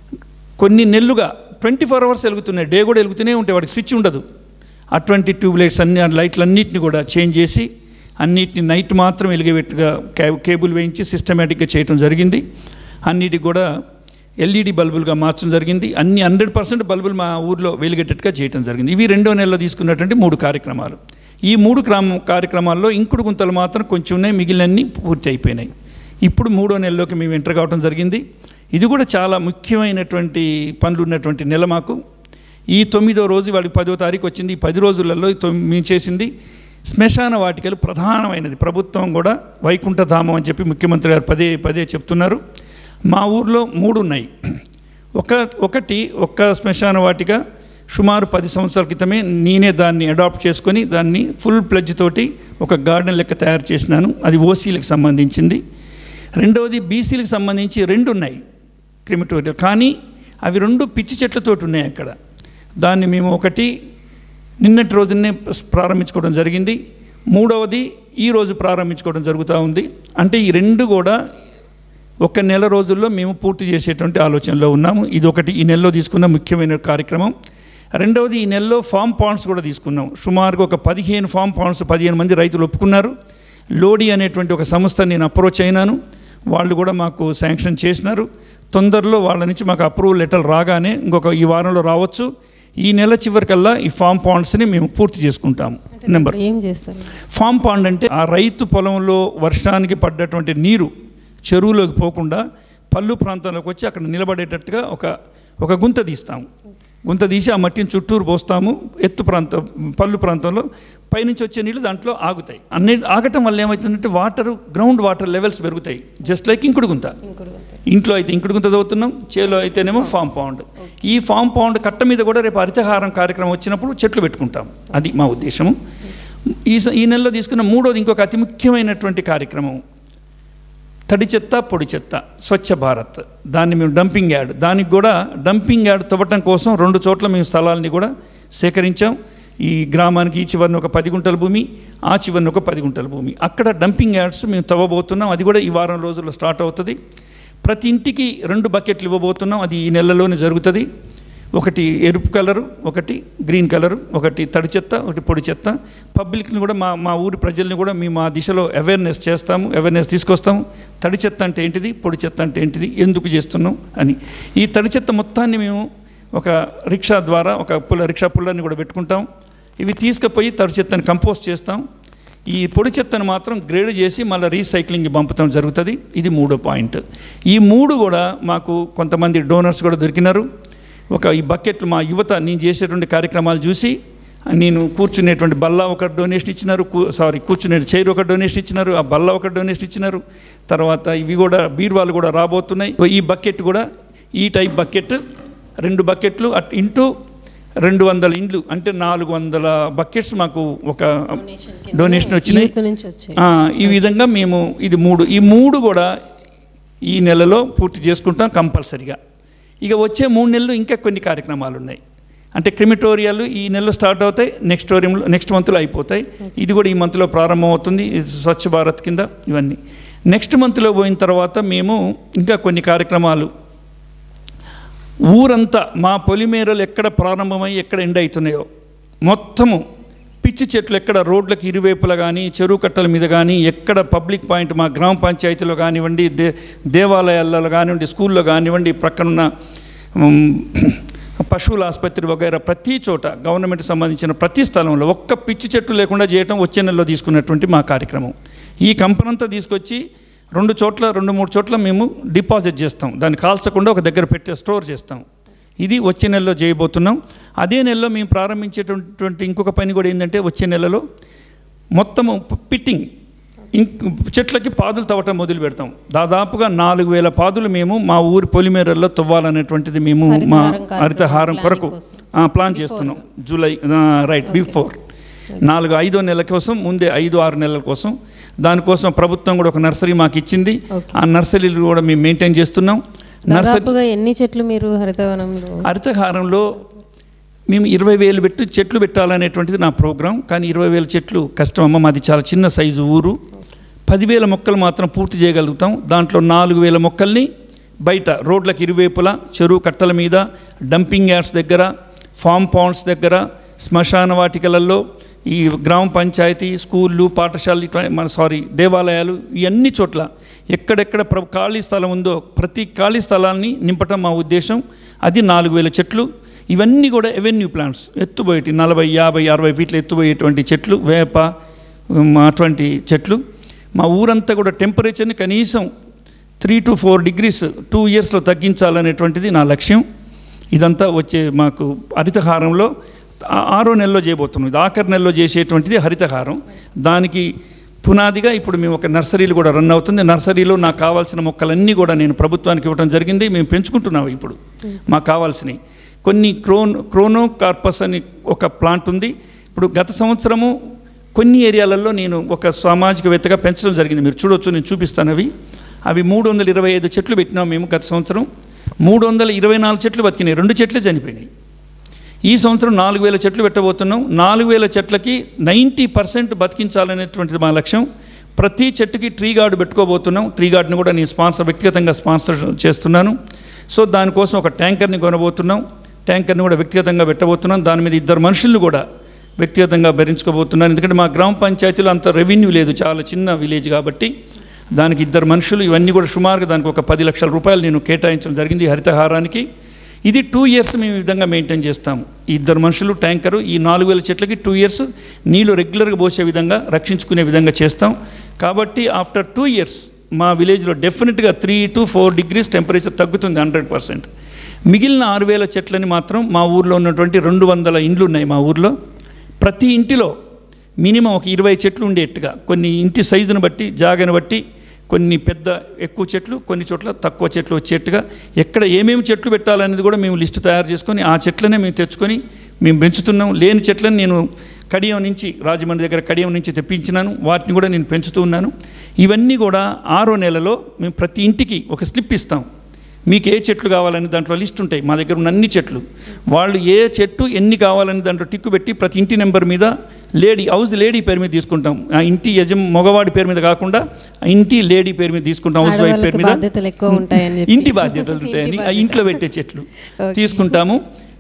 కొన్ని నెలలుగా ట్వంటీ ఫోర్ అవర్స్ వెలుగుతున్నాయి డే కూడా వెలుగుతూనే ఉంటాయి వాడికి స్విచ్ ఉండదు అటువంటి ట్యూబ్ లైట్స్ అన్ని ఆ లైట్లన్నింటినీ కూడా చేంజ్ చేసి అన్నిటిని నైట్ మాత్రం వెలిగేట్టుగా కే- కేబుల్ వేయించి సిస్టమేటిక్గా చేయటం జరిగింది అన్నిటికి కూడా ఎల్ఈడి బల్బులుగా మార్చడం జరిగింది అన్ని హండ్రెడ్ పర్సెంట్ బల్బులు మా ఊర్లో వెలిగేటట్టుగా చేయటం జరిగింది ఇవి రెండో నెలలో తీసుకున్నటువంటి మూడు కార్యక్రమాలు ఈ మూడు క్రమ కార్యక్రమాల్లో ఇంకుడు గుంతలు మాత్రం కొంచెం ఉన్నాయి మిగిలినన్ని పూర్తి అయిపోయినాయి ఇప్పుడు మూడో నెలలోకి మేము ఎంటర్ కావడం జరిగింది ఇది కూడా చాలా ముఖ్యమైనటువంటి పనులు ఉన్నటువంటి నెల మాకు ఈ తొమ్మిదో రోజు వాడికి పదో తారీఖు వచ్చింది ఈ పది రోజులలో ఈ తొమ్- మేము చేసింది శ్మశాన వాటికలు ప్రధానమైనది ప్రభుత్వం కూడా వైకుంఠధామం అని చెప్పి ముఖ్యమంత్రి గారు పదే పదే చెప్తున్నారు మా ఊర్లో మూడు ఉన్నాయి ఒక ఒకటి ఒక్క శ్మశాన వాటిక సుమారు పది సంవత్సరాల క్రితమే నేనే దాన్ని అడాప్ట్ చేసుకొని దాన్ని ఫుల్ ప్లెడ్జ్ తోటి ఒక గార్డెన్ లెక్క తయారు చేసినాను అది ఓసీలకు సంబంధించింది రెండవది బీసీలకు సంబంధించి రెండు ఉన్నాయి క్రిమిటోరియల్ కానీ అవి రెండు పిచ్చి చెట్లతోటి ఉన్నాయి అక్కడ దాన్ని మేము ఒకటి నిన్నటి రోజునే ప్రారంభించుకోవడం జరిగింది మూడవది ఈ రోజు ప్రారంభించుకోవడం జరుగుతూ ఉంది అంటే ఈ రెండు కూడా ఒక నెల రోజుల్లో మేము పూర్తి చేసేటువంటి ఆలోచనలో ఉన్నాము ఇది ఒకటి ఈ నెలలో తీసుకున్న ముఖ్యమైన కార్యక్రమం రెండవది ఈ నెలలో ఫామ్ పాండ్స్ కూడా తీసుకున్నాం సుమారుగా ఒక పదిహేను ఫామ్ పాండ్స్ పదిహేను మంది రైతులు ఒప్పుకున్నారు లోడి అనేటువంటి ఒక సంస్థ నేను అప్రోచ్ అయినాను వాళ్ళు కూడా మాకు శాంక్షన్ చేసినారు తొందరలో వాళ్ళ నుంచి మాకు అప్రూవల్ లెటర్ రాగానే ఇంకొక ఈ వారంలో రావచ్చు ఈ నెల చివరికల్లా ఈ ఫామ్ పాండ్స్ని మేము పూర్తి చేసుకుంటాము నెంబర్ ఏం చేస్తారు ఫామ్ పాండ్ అంటే ఆ రైతు పొలంలో వర్షానికి పడ్డటువంటి నీరు చెరువులోకి పోకుండా పల్లు ప్రాంతంలోకి వచ్చి అక్కడ నిలబడేటట్టుగా ఒక ఒక గుంత తీస్తాము గుంత తీసి ఆ మట్టిని చుట్టూరు పోస్తాము ఎత్తు ప్రాంతం పల్లు ప్రాంతంలో పైనుంచి వచ్చే నీళ్ళు దాంట్లో ఆగుతాయి అన్ని ఆగటం వల్ల ఏమవుతుందంటే వాటర్ గ్రౌండ్ వాటర్ లెవెల్స్ పెరుగుతాయి జస్ట్ లైక్ ఇంకుడు గుంత ఇంకుడు గుంత. ఇంట్లో అయితే ఇంకుడు గుంత చదువుతున్నాం చేలో అయితేనేమో ఫామ్ పౌండ్ ఈ ఫామ్ పౌండ్ కట్ట మీద కూడా రేపు హరితహారం కార్యక్రమం వచ్చినప్పుడు చెట్లు పెట్టుకుంటాం అది మా ఉద్దేశము ఈ స- ఈ నెలలో తీసుకున్న మూడోది ఇంకొక అతి ముఖ్యమైనటువంటి కార్యక్రమం తడి చెత్త పొడి చెత్త స్వచ్ఛ భారత్ దాన్ని మేము డంపింగ్ యార్డ్ దానికి కూడా డంపింగ్ యార్డ్ తవ్వటం కోసం రెండు చోట్ల మేము స్థలాల్ని కూడా సేకరించాం ఈ గ్రామానికి ఈ చివరిన ఒక పది గుంటల భూమి ఆ చివరిన ఒక పది గుంటల భూమి అక్కడ డంపింగ్ యార్డ్స్ మేము తవ్వబోతున్నాం అది కూడా ఈ వారం రోజుల్లో స్టార్ట్ అవుతుంది ప్రతి ఇంటికి రెండు బకెట్లు ఇవ్వబోతున్నాం అది ఈ నెలలోనే జరుగుతుంది ఒకటి ఎరుపు కలరు ఒకటి గ్రీన్ కలరు ఒకటి తడి చెత్త ఒకటి పొడి చెత్త పబ్లిక్ని కూడా మా మా ఊరి ప్రజల్ని కూడా మేము ఆ దిశలో అవేర్నెస్ చేస్తాము అవేర్నెస్ తీసుకొస్తాము తడి చెత్త అంటే ఏంటిది పొడి చెత్త అంటే ఏంటిది ఎందుకు చేస్తున్నాం అని ఈ తడి చెత్త మొత్తాన్ని మేము ఒక రిక్షా ద్వారా ఒక పుల్ల రిక్షా పుల్లని కూడా పెట్టుకుంటాం ఇవి తీసుకుపోయి తడి చెత్తని కంపోస్ట్ చేస్తాం ఈ పొడి చెత్తను మాత్రం గ్రేడ్ చేసి మళ్ళీ రీసైక్లింగ్కి పంపడం జరుగుతుంది ఇది మూడో పాయింట్ ఈ మూడు కూడా మాకు కొంతమంది డోనర్స్ కూడా దొరికినారు ఒక ఈ బకెట్లు మా యువత నేను చేసేటువంటి కార్యక్రమాలు చూసి నేను కూర్చునేటువంటి బల్ల ఒక డొనేషన్ ఇచ్చినారు సారీ కూర్చునే చైర్ ఒక డొనేషన్ ఇచ్చినారు ఆ బల్ల ఒక డొనేషన్ ఇచ్చినారు తర్వాత ఇవి కూడా బీరువాలు కూడా రాబోతున్నాయి ఈ బకెట్ కూడా ఈ టైప్ బకెట్ రెండు బకెట్లు అట్ ఇంటూ రెండు వందల ఇండ్లు అంటే నాలుగు వందల బకెట్స్ మాకు ఒక డొనేషన్ వచ్చినాయి యూత్ నుంచి వచ్చాయి ఆ, ఈ విధంగా మేము ఇది మూడు ఈ మూడు కూడా ఈ నెలలో పూర్తి చేసుకుంటాం కంపల్సరిగా ఇక వచ్చే మూడు నెలలు ఇంకా కొన్ని కార్యక్రమాలు ఉన్నాయి అంటే క్రిమిటోరియాలు ఈ నెలలో స్టార్ట్ అవుతాయి నెక్స్ట్ టోరియంలో నెక్స్ట్ మంత్లో అయిపోతాయి ఇది కూడా ఈ మంత్లో ప్రారంభం అవుతుంది ఇది స్వచ్ఛ భారత్ కింద ఇవన్నీ నెక్స్ట్ మంత్లో పోయిన తర్వాత మేము ఇంకా కొన్ని కార్యక్రమాలు ఊరంతా మా పొలిమేరలు ఎక్కడ ప్రారంభమై ఎక్కడ ఎండ్ అవుతున్నాయో మొత్తము పిచ్చి చెట్లు ఎక్కడ రోడ్లకు ఇరువైపులా కానీ చెరువు కట్టల మీద కానీ ఎక్కడ పబ్లిక్ పాయింట్ మా గ్రామ పంచాయతీలో కానివ్వండి దే దేవాలయాలలో కానివ్వండి స్కూల్లో కానివ్వండి ప్రక్కనున్న ఉమ్, పశువుల ఆసుపత్రి వగైరా ప్రతి చోట గవర్నమెంట్ సంబంధించిన ప్రతి స్థలంలో ఒక్క పిచ్చి చెట్టు లేకుండా చేయటం వచ్చే నెలలో తీసుకున్నటువంటి మా కార్యక్రమం ఈ కంపెనంతా తీసుకొచ్చి రెండు చోట్ల రెండు మూడు చోట్ల మేము డిపాజిట్ చేస్తాం దాన్ని కాల్చకుండా ఒక దగ్గర పెట్టి స్టోర్ చేస్తాం ఇది వచ్చే నెలలో చేయబోతున్నాం అదే నెలలో మేము ప్రారంభించేటటువంటి ఇంకొక పని కూడా ఏంటంటే వచ్చే నెలలో మొత్తము పిట్టింగ్ ఇంక్ చెట్లకి పాదులు తవ్వటం మొదలు పెడతాం దాదాపుగా నాలుగు వేల పాదులు మేము మా ఊరి పొలిమేరల్లో తవ్వాలనేటువంటిది మేము మా హరితహారం కార్యక్రమం హరితహారం కొరకు కోసం. ఆ, ప్లాన్ చేస్తున్నాం జూలై ఆ, రైట్ బిఫోర్ నాలుగు ఐదో నెలల కోసం ముందే ఐదు ఆరు నెలల కోసం దానికోసం ప్రభుత్వం కూడా ఒక నర్సరీ మాకు ఇచ్చింది ఓకే. ఆ నర్సరీలు కూడా మేము మెయింటైన్ చేస్తున్నాం నర్సరీ దాదాపుగా ఎన్ని చెట్లు మీరు హరితవనంలో హరితహారంలో మేము ఇరవై వేలు పెట్టి చెట్లు పెట్టాలనేటువంటిది నా ప్రోగ్రాం కానీ ఇరవై వేల చెట్లు కష్టం అమ్మ మాది చాలా చిన్న సైజు ఊరు పదివేల మొక్కలు మాత్రం పూర్తి చేయగలుగుతాం దాంట్లో నాలుగు వేల మొక్కల్ని బయట రోడ్లకు ఇరువైపులా చెరువు కట్టల మీద డంపింగ్ యార్డ్స్ దగ్గర ఫామ్ పాండ్స్ దగ్గర శ్మశాన వాటికలలో ఈ గ్రామ పంచాయతీ స్కూళ్ళు పాఠశాలలు ఇటువంటి మన సారీ దేవాలయాలు ఇవన్నీ చోట్ల ఎక్కడెక్కడ ప్ర ఖాళీ స్థలం ఉందో ప్రతి ఖాళీ స్థలాన్ని నింపటం మా ఉద్దేశం అది నాలుగు వేల చెట్లు ఇవన్నీ కూడా ఎవెన్యూ ప్లాంట్స్ ఎత్తుపోయేటి నలభై యాభై అరవై ఫీట్ల ఎత్తుపోయేటువంటి చెట్లు వేప ఉమ్, అటువంటి చెట్లు మా ఊరంతా కూడా టెంపరేచర్ని కనీసం three to four degrees two ఇయర్స్లో తగ్గించాలనేటువంటిది నా లక్ష్యం ఇదంతా వచ్చే మాకు హరితహారంలో ఆ- ఆరో నెలలో చేయబోతున్నాం ఇది ఆఖరి నెలలో చేసేటువంటిది హరితహారం దానికి పునాదిగా ఇప్పుడు మేము ఒక నర్సరీలు కూడా రన్ అవుతుంది నర్సరీలో నాకు కావాల్సిన మొక్కలన్నీ కూడా నేను ప్రభుత్వానికి ఇవ్వడం జరిగింది మేము పెంచుకుంటున్నాం ఇప్పుడు మాకు కావాల్సినవి కొన్ని క్రోన్ క్రోనో కార్పస్ అని ఒక ప్లాంట్ ఉంది ఇప్పుడు గత సంవత్సరము కొన్ని ఏరియాలలో నేను ఒక సామాజికవేత్తగా పెంచడం జరిగింది మీరు చూడొచ్చు నేను చూపిస్తాను అవి అవి మూడు వందల ఇరవై ఐదు చెట్లు పెట్టినాం మేము గత సంవత్సరం మూడు వందల ఇరవై నాలుగు చెట్లు బతికినాయి రెండు చెట్లే చనిపోయినాయి ఈ సంవత్సరం నాలుగు వేల చెట్లు పెట్టబోతున్నాం నాలుగు వేల చెట్లకి నైంటీ పర్సెంట్ బతికించాలనేటువంటిది మా లక్ష్యం ప్రతి చెట్టుకి ట్రీ గార్డు పెట్టుకోబోతున్నాం ట్రీ గార్డుని కూడా నేను స్పాన్సర్ వ్యక్తిగతంగా స్పాన్సర్ చేస్తున్నాను సో దానికోసం ఒక ట్యాంకర్ని కొనబోతున్నాం ట్యాంకర్ని కూడా వ్యక్తిగతంగా పెట్టబోతున్నాం దాని మీద ఇద్దరు మనుషులను కూడా వ్యక్తిగతంగా భరించుకోబోతున్నాను ఎందుకంటే మా గ్రామ పంచాయతీలో అంత రెవెన్యూ లేదు చాలా చిన్న విలేజ్ కాబట్టి దానికి ఇద్దరు మనుషులు ఇవన్నీ కూడా సుమారుగా దానికి ఒక పది లక్షల రూపాయలు నేను కేటాయించడం జరిగింది ఈ హరితహారానికి ఇది టూ ఇయర్స్ మేము ఈ విధంగా మెయింటైన్ చేస్తాము ఈ ఇద్దరు మనుషులు ట్యాంకరు ఈ నాలుగు వేల చెట్లకి టూ ఇయర్స్ నీళ్లు రెగ్యులర్గా పోసే విధంగా రక్షించుకునే విధంగా చేస్తాం కాబట్టి ఆఫ్టర్ టూ ఇయర్స్ మా విలేజ్లో డెఫినెట్గా three to four degrees temperature తగ్గుతుంది హండ్రెడ్ పర్సెంట్ మిగిలిన ఆరు వేల చెట్లని మాత్రం మా ఊర్లో ఉన్నటువంటి రెండు వందల ఇండ్లు ఉన్నాయి మా ఊర్లో ప్రతి ఇంటిలో మినిమం ఒక ఇరవై చెట్లు ఉండేట్టుగా కొన్ని ఇంటి సైజును బట్టి జాగను బట్టి కొన్ని పెద్ద ఎక్కువ చెట్లు కొన్ని చోట్ల తక్కువ చెట్లు వచ్చేట్టుగా ఎక్కడ ఏమేమి చెట్లు పెట్టాలనేది కూడా మేము లిస్టు తయారు చేసుకొని ఆ చెట్లనే మేము తెచ్చుకొని మేము పెంచుతున్నాం లేని చెట్లను నేను కడియం నుంచి రాజమండ్రి దగ్గర కడియం నుంచి తెప్పించినాను వాటిని కూడా నేను పెంచుతూ ఉన్నాను ఇవన్నీ కూడా ఆరో నెలలో మేము ప్రతి ఇంటికి ఒక స్లిప్ ఇస్తాం మీకు ఏ చెట్లు కావాలని దాంట్లో లిస్ట్ ఉంటాయి మా దగ్గర ఉన్న అన్ని చెట్లు వాళ్ళు ఏ చెట్టు ఎన్ని కావాలని దాంట్లో టిక్కు పెట్టి ప్రతి ఇంటి నెంబర్ మీద లేడీ హౌస్ లేడీ పేరు మీద తీసుకుంటాం ఆ ఇంటి యజం మగవాడి పేరు మీద కాకుండా ఆ ఇంటి లేడీ పేరు మీద తీసుకుంటాం హౌస్ వైఫ్ పేరు ఆడవాళ్ళకి మీద బాధ్యతలు ఎక్కువ ఉంటాయని చెప్పి. ఇంటి బాధ్యతలు ఉంటాయని ఆ ఇంట్లో పెట్టే చెట్లు Okay. తీసుకుంటాము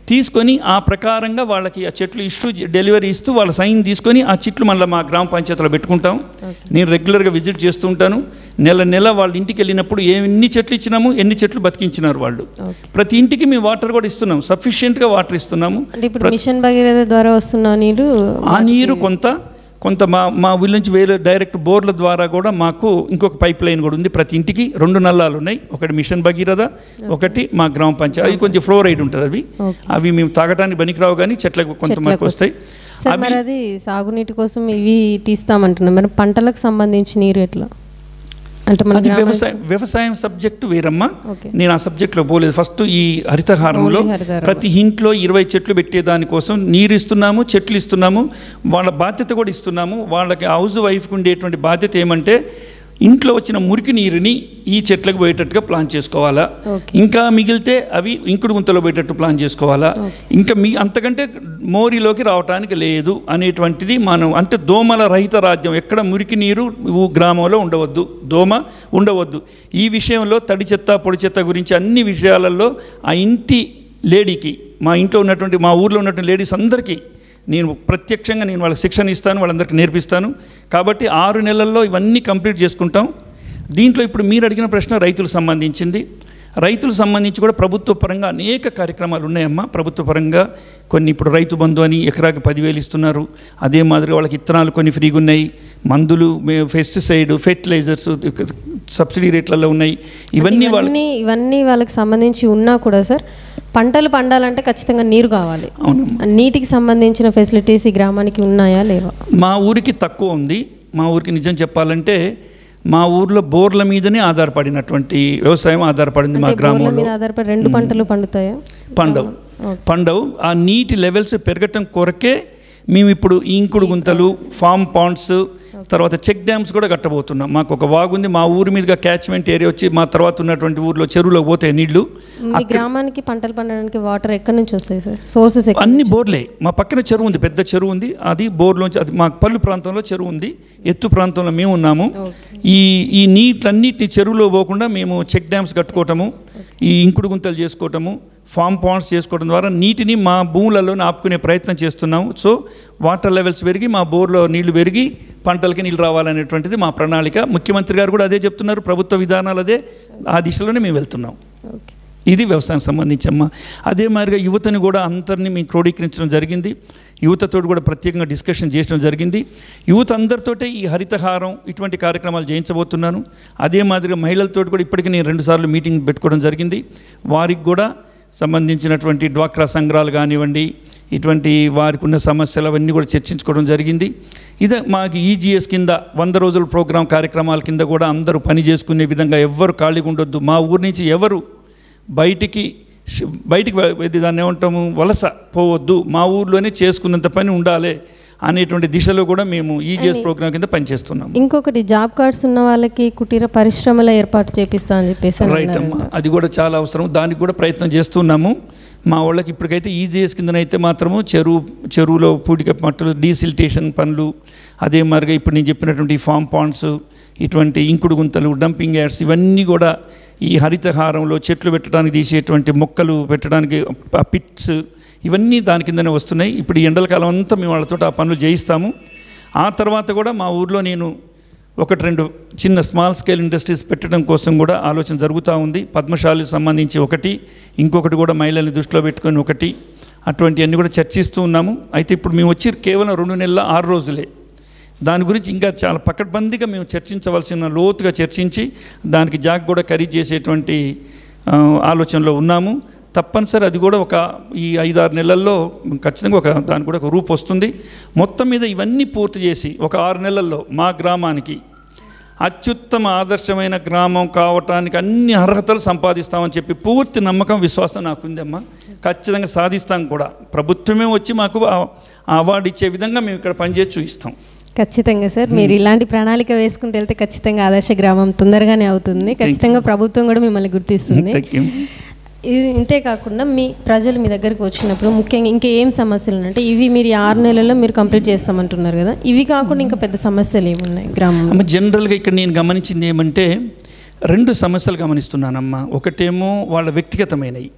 తీసుకొని ఆ ప్రకారంగా వాళ్ళకి ఆ చెట్లు ఇష్యూ డెలివరీ ఇస్తూ వాళ్ళ సైన్ తీసుకొని ఆ చెట్లు మళ్ళీ మా గ్రామ పంచాయతీలో పెట్టుకుంటాం నేను రెగ్యులర్గా విజిట్ చేస్తూ ఉంటాను నెల నెల వాళ్ళ ఇంటికి వెళ్ళినప్పుడు ఎన్ని చెట్లు ఇచ్చినాము ఎన్ని చెట్లు బతికించినారు వాళ్ళు ఓకే ప్రతి ఇంటికి మేము వాటర్ కూడా ఇస్తున్నాం సఫిషియెంట్గా వాటర్ ఇస్తున్నాము అంటే ఇప్పుడు మిషన్ భగీరథ ద్వారా వస్తున్న నీరు ఆ నీరు కొంత కొంత మా మా ఊళ్ళ నుంచి వేరే డైరెక్ట్ బోర్ల ద్వారా కూడా మాకు ఇంకొక పైప్ లైన్ కూడా ఉంది ప్రతి ఇంటికి రెండు నల్లాలు ఉన్నాయి ఒకటి మిషన్ భగీరథ ఒకటి మా గ్రామ పంచాయతీ అవి కొంచెం ఫ్లోరైడ్ ఉంటుంది అవి ఓకే. అవి మేము తాగడానికి పనికిరావు కానీ చెట్లకు కొంత చెట్లకు మాకు వస్తాయి సార్ మరి అది సాగునీటి కోసం ఇవి తీస్తామంటున్నాం మరి పంటలకు సంబంధించి నీరు ఎట్లా అంటే మన అది గ్రామానికి- వ్యవసాయం వ్యవసాయం సబ్జెక్టు వేరమ్మా ఓకే నేను ఆ సబ్జెక్ట్లో పోలేదు ఫస్ట్ ఈ హరితహారంలో ఓన్లీ హరితహారం. ప్రతి ఇంట్లో ఇరవై చెట్లు పెట్టే దానికోసం నీరు ఇస్తున్నాము చెట్లు ఇస్తున్నాము వాళ్ళ బాధ్యత కూడా ఇస్తున్నాము వాళ్ళకి హౌస్ వైఫ్కి ఉండేటువంటి బాధ్యత ఏమంటే ఇంట్లో వచ్చిన మురికి నీరుని ఈ చెట్లకు పోయేటట్టుగా ప్లాన్ చేసుకోవాలా ఓకే. ఇంకా మిగిలితే అవి ఇంకుడు గుంతలో పోయేటట్టు ప్లాన్ చేసుకోవాలా ఇంకా మీ అంతకంటే మోరీలోకి రావటానికి లేదు అనేటువంటిది మనం అంటే దోమల రహిత రాజ్యం ఎక్కడ మురికి నీరు ఊ గ్రామంలో ఉండవద్దు దోమ ఉండవద్దు ఈ విషయంలో తడి చెత్త పొడి చెత్త గురించి అన్ని విషయాలలో ఆ ఇంటి లేడీకి మా ఇంట్లో ఉన్నటువంటి మా ఊర్లో ఉన్నటువంటి లేడీస్ అందరికీ నేను ప్రత్యక్షంగా నేను వాళ్ళకి శిక్షణ ఇస్తాను వాళ్ళందరికీ నేర్పిస్తాను కాబట్టి ఆరు నెలల్లో ఇవన్నీ కంప్లీట్ చేసుకుంటాం దీంట్లో ఇప్పుడు మీరు అడిగిన ప్రశ్న రైతులకు సంబంధించింది రైతులకు సంబంధించి కూడా ప్రభుత్వ పరంగా అనేక కార్యక్రమాలు ఉన్నాయమ్మా ప్రభుత్వ పరంగా కొన్ని ఇప్పుడు రైతు బంధు అని ఎకరాకి పదివేలు ఇస్తున్నారు అదే మాదిరిగా వాళ్ళకి ఇత్తనాలు కొన్ని ఫ్రీగా ఉన్నాయి మందులు పెస్టిసైడ్ ఫెర్టిలైజర్స్ సబ్సిడీ రేట్లలో ఉన్నాయి ఇవన్నీ వాళ్ళకి ఇవన్నీ ఇవన్నీ వాళ్ళకి సంబంధించి ఉన్నా కూడా సార్ పంటలు పండాలంటే ఖచ్చితంగా నీరు కావాలి అవునమ్మా నీటికి సంబంధించిన ఫెసిలిటీస్ ఈ గ్రామానికి ఉన్నాయా లేవా మా ఊరికి తక్కువ ఉంది మా ఊరికి నిజం చెప్పాలంటే మా ఊర్లో బోర్ల మీదనే ఆధారపడినటువంటి వ్యవసాయం ఆధారపడింది మా అంటే బోర్ల గ్రామంలో మీద ఆధారపడి రెండు పంటలు పండుతాయా పండవు పండవు ఆ నీటి లెవెల్స్ పెరగటం కొరకే మేము ఇప్పుడు ఇంకుడు గుంతలు ఫామ్ పాండ్స్ తర్వాత చెక్ డ్యామ్స్ కూడా కట్టబోతున్నాం మాకు ఒక వాగుంది మా ఊరి మీదుగా క్యాచ్మెంట్ ఏరియా వచ్చి మా తర్వాత ఉన్నటువంటి ఊర్లో చెరువులో పోతాయి నీళ్లు మీ గ్రామానికి పంటలు పండడానికి వాటర్ ఎక్కడి నుంచి వస్తాయి సార్ సోర్సెస్ అన్ని బోర్లే మా పక్కన చెరువు ఉంది పెద్ద చెరువు ఉంది అది బోర్లోంచి అది మా పల్లు ప్రాంతంలో చెరువు ఉంది ఎత్తు ప్రాంతంలో మేము ఉన్నాము ఈ ఈ నీటిలన్నిటి చెరువులో పోకుండా మేము చెక్ డ్యామ్స్ కట్టుకోవటము ఈ ఇంకుడు గుంతలు చేసుకోవటము ఫామ్ పాండ్స్ చేసుకోవడం ద్వారా నీటిని మా భూములలో ఆపుకునే ప్రయత్నం చేస్తున్నాము సో వాటర్ లెవెల్స్ పెరిగి మా బోర్లో నీళ్లు పెరిగి పంటలకి నీళ్ళు రావాలనేటువంటిది మా ప్రణాళిక ముఖ్యమంత్రి గారు కూడా అదే చెప్తున్నారు ప్రభుత్వ విధానాలు అదే ఆ దిశలోనే మేము వెళ్తున్నాం ఓకే ఇది వ్యవసాయం సంబంధించమ్మా అదే మాదిరిగా యువతని కూడా అందరినీ మేము క్రోడీకరించడం జరిగింది యువతతో కూడా ప్రత్యేకంగా డిస్కషన్ చేయడం జరిగింది యువత అందరితోటే ఈ హరితహారం ఇటువంటి కార్యక్రమాలు చేయించబోతున్నాను అదే మాదిరిగా మహిళలతో కూడా ఇప్పటికీ నేను రెండుసార్లు మీటింగ్ పెట్టుకోవడం జరిగింది వారికి కూడా సంబంధించినటువంటి డ్వాక్రా సంఘాలు కానివ్వండి ఇటువంటి వారికి ఉన్న సమస్యలు అవన్నీ కూడా చర్చించుకోవడం జరిగింది ఇదే మాకు ఈజీఎస్ కింద వంద రోజుల ప్రోగ్రాం కార్యక్రమాల కింద కూడా అందరూ పని చేసుకునే విధంగా ఎవ్వరు ఖాళీగా ఉండొద్దు మా ఊరి నుంచి ఎవరు బయటికి ష్- బయటికి వె- ఇది దాన్ని ఏమంటాము వలస పోవద్దు మా ఊర్లోనే చేసుకున్నంత పని ఉండాలి అనేటువంటి దిశలో కూడా మేము ఈజీఎస్ ప్రోగ్రాం కింద పనిచేస్తున్నాము ఇంకొకటి జాబ్ కార్డ్స్ ఉన్న వాళ్ళకి కుటీర పరిశ్రమల ఏర్పాటు చేపిస్తా అని చెప్పేసి అని రైట్ అన్నారు. అమ్మా అది కూడా చాలా అవసరం దానికి కూడా ప్రయత్నం చేస్తున్నాము మా వాళ్ళకి ఇప్పటికైతే ఈజీఎస్ కిందనైతే మాత్రము చెరువు చెరువులో పూడిక మట్టలు డీసిల్టేషన్ పనులు అదే మాదిరిగా ఇప్పుడు నేను చెప్పినటువంటి ఫామ్ పాండ్స్ ఇటువంటి ఇంకుడు గుంతలు డంపింగ్ యార్డ్స్ ఇవన్నీ కూడా ఈ హరితహారంలో చెట్లు పెట్టడానికి తీసేటువంటి మొక్కలు పెట్టడానికి ఆ పిట్స్ ఇవన్నీ దాని కిందనే వస్తున్నాయి ఇప్పుడు ఈ ఎండల కాలం అంతా మేము వాళ్ళతో ఆ పనులు చేయిస్తాము ఆ తర్వాత కూడా మా ఊర్లో నేను ఒకటి రెండు చిన్న స్మాల్ స్కేల్ ఇండస్ట్రీస్ పెట్టడం కోసం కూడా ఆలోచన జరుగుతూ ఉంది పద్మశాలికి సంబంధించి ఒకటి ఇంకొకటి కూడా మహిళల్ని దృష్టిలో పెట్టుకొని ఒకటి అటువంటివన్నీ కూడా చర్చిస్తూ ఉన్నాము అయితే ఇప్పుడు మేము వచ్చి కేవలం రెండు నెలల ఆరు రోజులే దాని గురించి ఇంకా చాలా పకడ్బందీగా మేము చర్చించవలసిన లోతుగా చర్చించి దానికి జాగ్ కూడా ఖరీదు చేసేటువంటి ఆ, ఆలోచనలో ఉన్నాము తప్పనిసరి అది కూడా ఒక ఈ ఐదారు నెలల్లో ఖచ్చితంగా ఒక దానికి కూడా ఒక రూపు వస్తుంది మొత్తం మీద ఇవన్నీ పూర్తి చేసి ఒక ఆరు నెలల్లో మా గ్రామానికి అత్యుత్తమ ఆదర్శమైన గ్రామం కావటానికి అన్ని అర్హతలు సంపాదిస్తామని చెప్పి పూర్తి నమ్మకం విశ్వాసం నాకుందమ్మా ఖచ్చితంగా సాధిస్తాం కూడా ప్రభుత్వమే వచ్చి మాకు ఆ ఆ అవార్డు ఇచ్చే విధంగా మేము ఇక్కడ పనిచేసి చూపిస్తాం ఖచ్చితంగా సార్ మీరు ఇలాంటి ప్రణాళిక వేసుకుంటూ వెళ్తే ఖచ్చితంగా ఆదర్శ గ్రామం తొందరగానే అవుతుంది ఖచ్చితంగా ప్రభుత్వం కూడా మిమ్మల్ని గుర్తిస్తుంది Thank you. ఇది ఇంతే కాకుండా మీ ప్రజలు మీ దగ్గరికి వచ్చినప్పుడు ముఖ్యంగా ఇంకా ఏం సమస్యలు ఉన్నాయి? అంటే ఇవి మీరు ఈ ఆరు నెలల్లో మీరు కంప్లీట్ చేస్తామంటున్నారు కదా ఇవి కాకుండా ఇంకా పెద్ద సమస్యలు ఏమున్నాయి గ్రామంలో అమ్మ జనరల్గా ఇక్కడ నేను గమనించింది ఏమంటే రెండు సమస్యలు గమనిస్తున్నానమ్మా ఒకటేమో వాళ్ళ వ్యక్తిగతమైనవి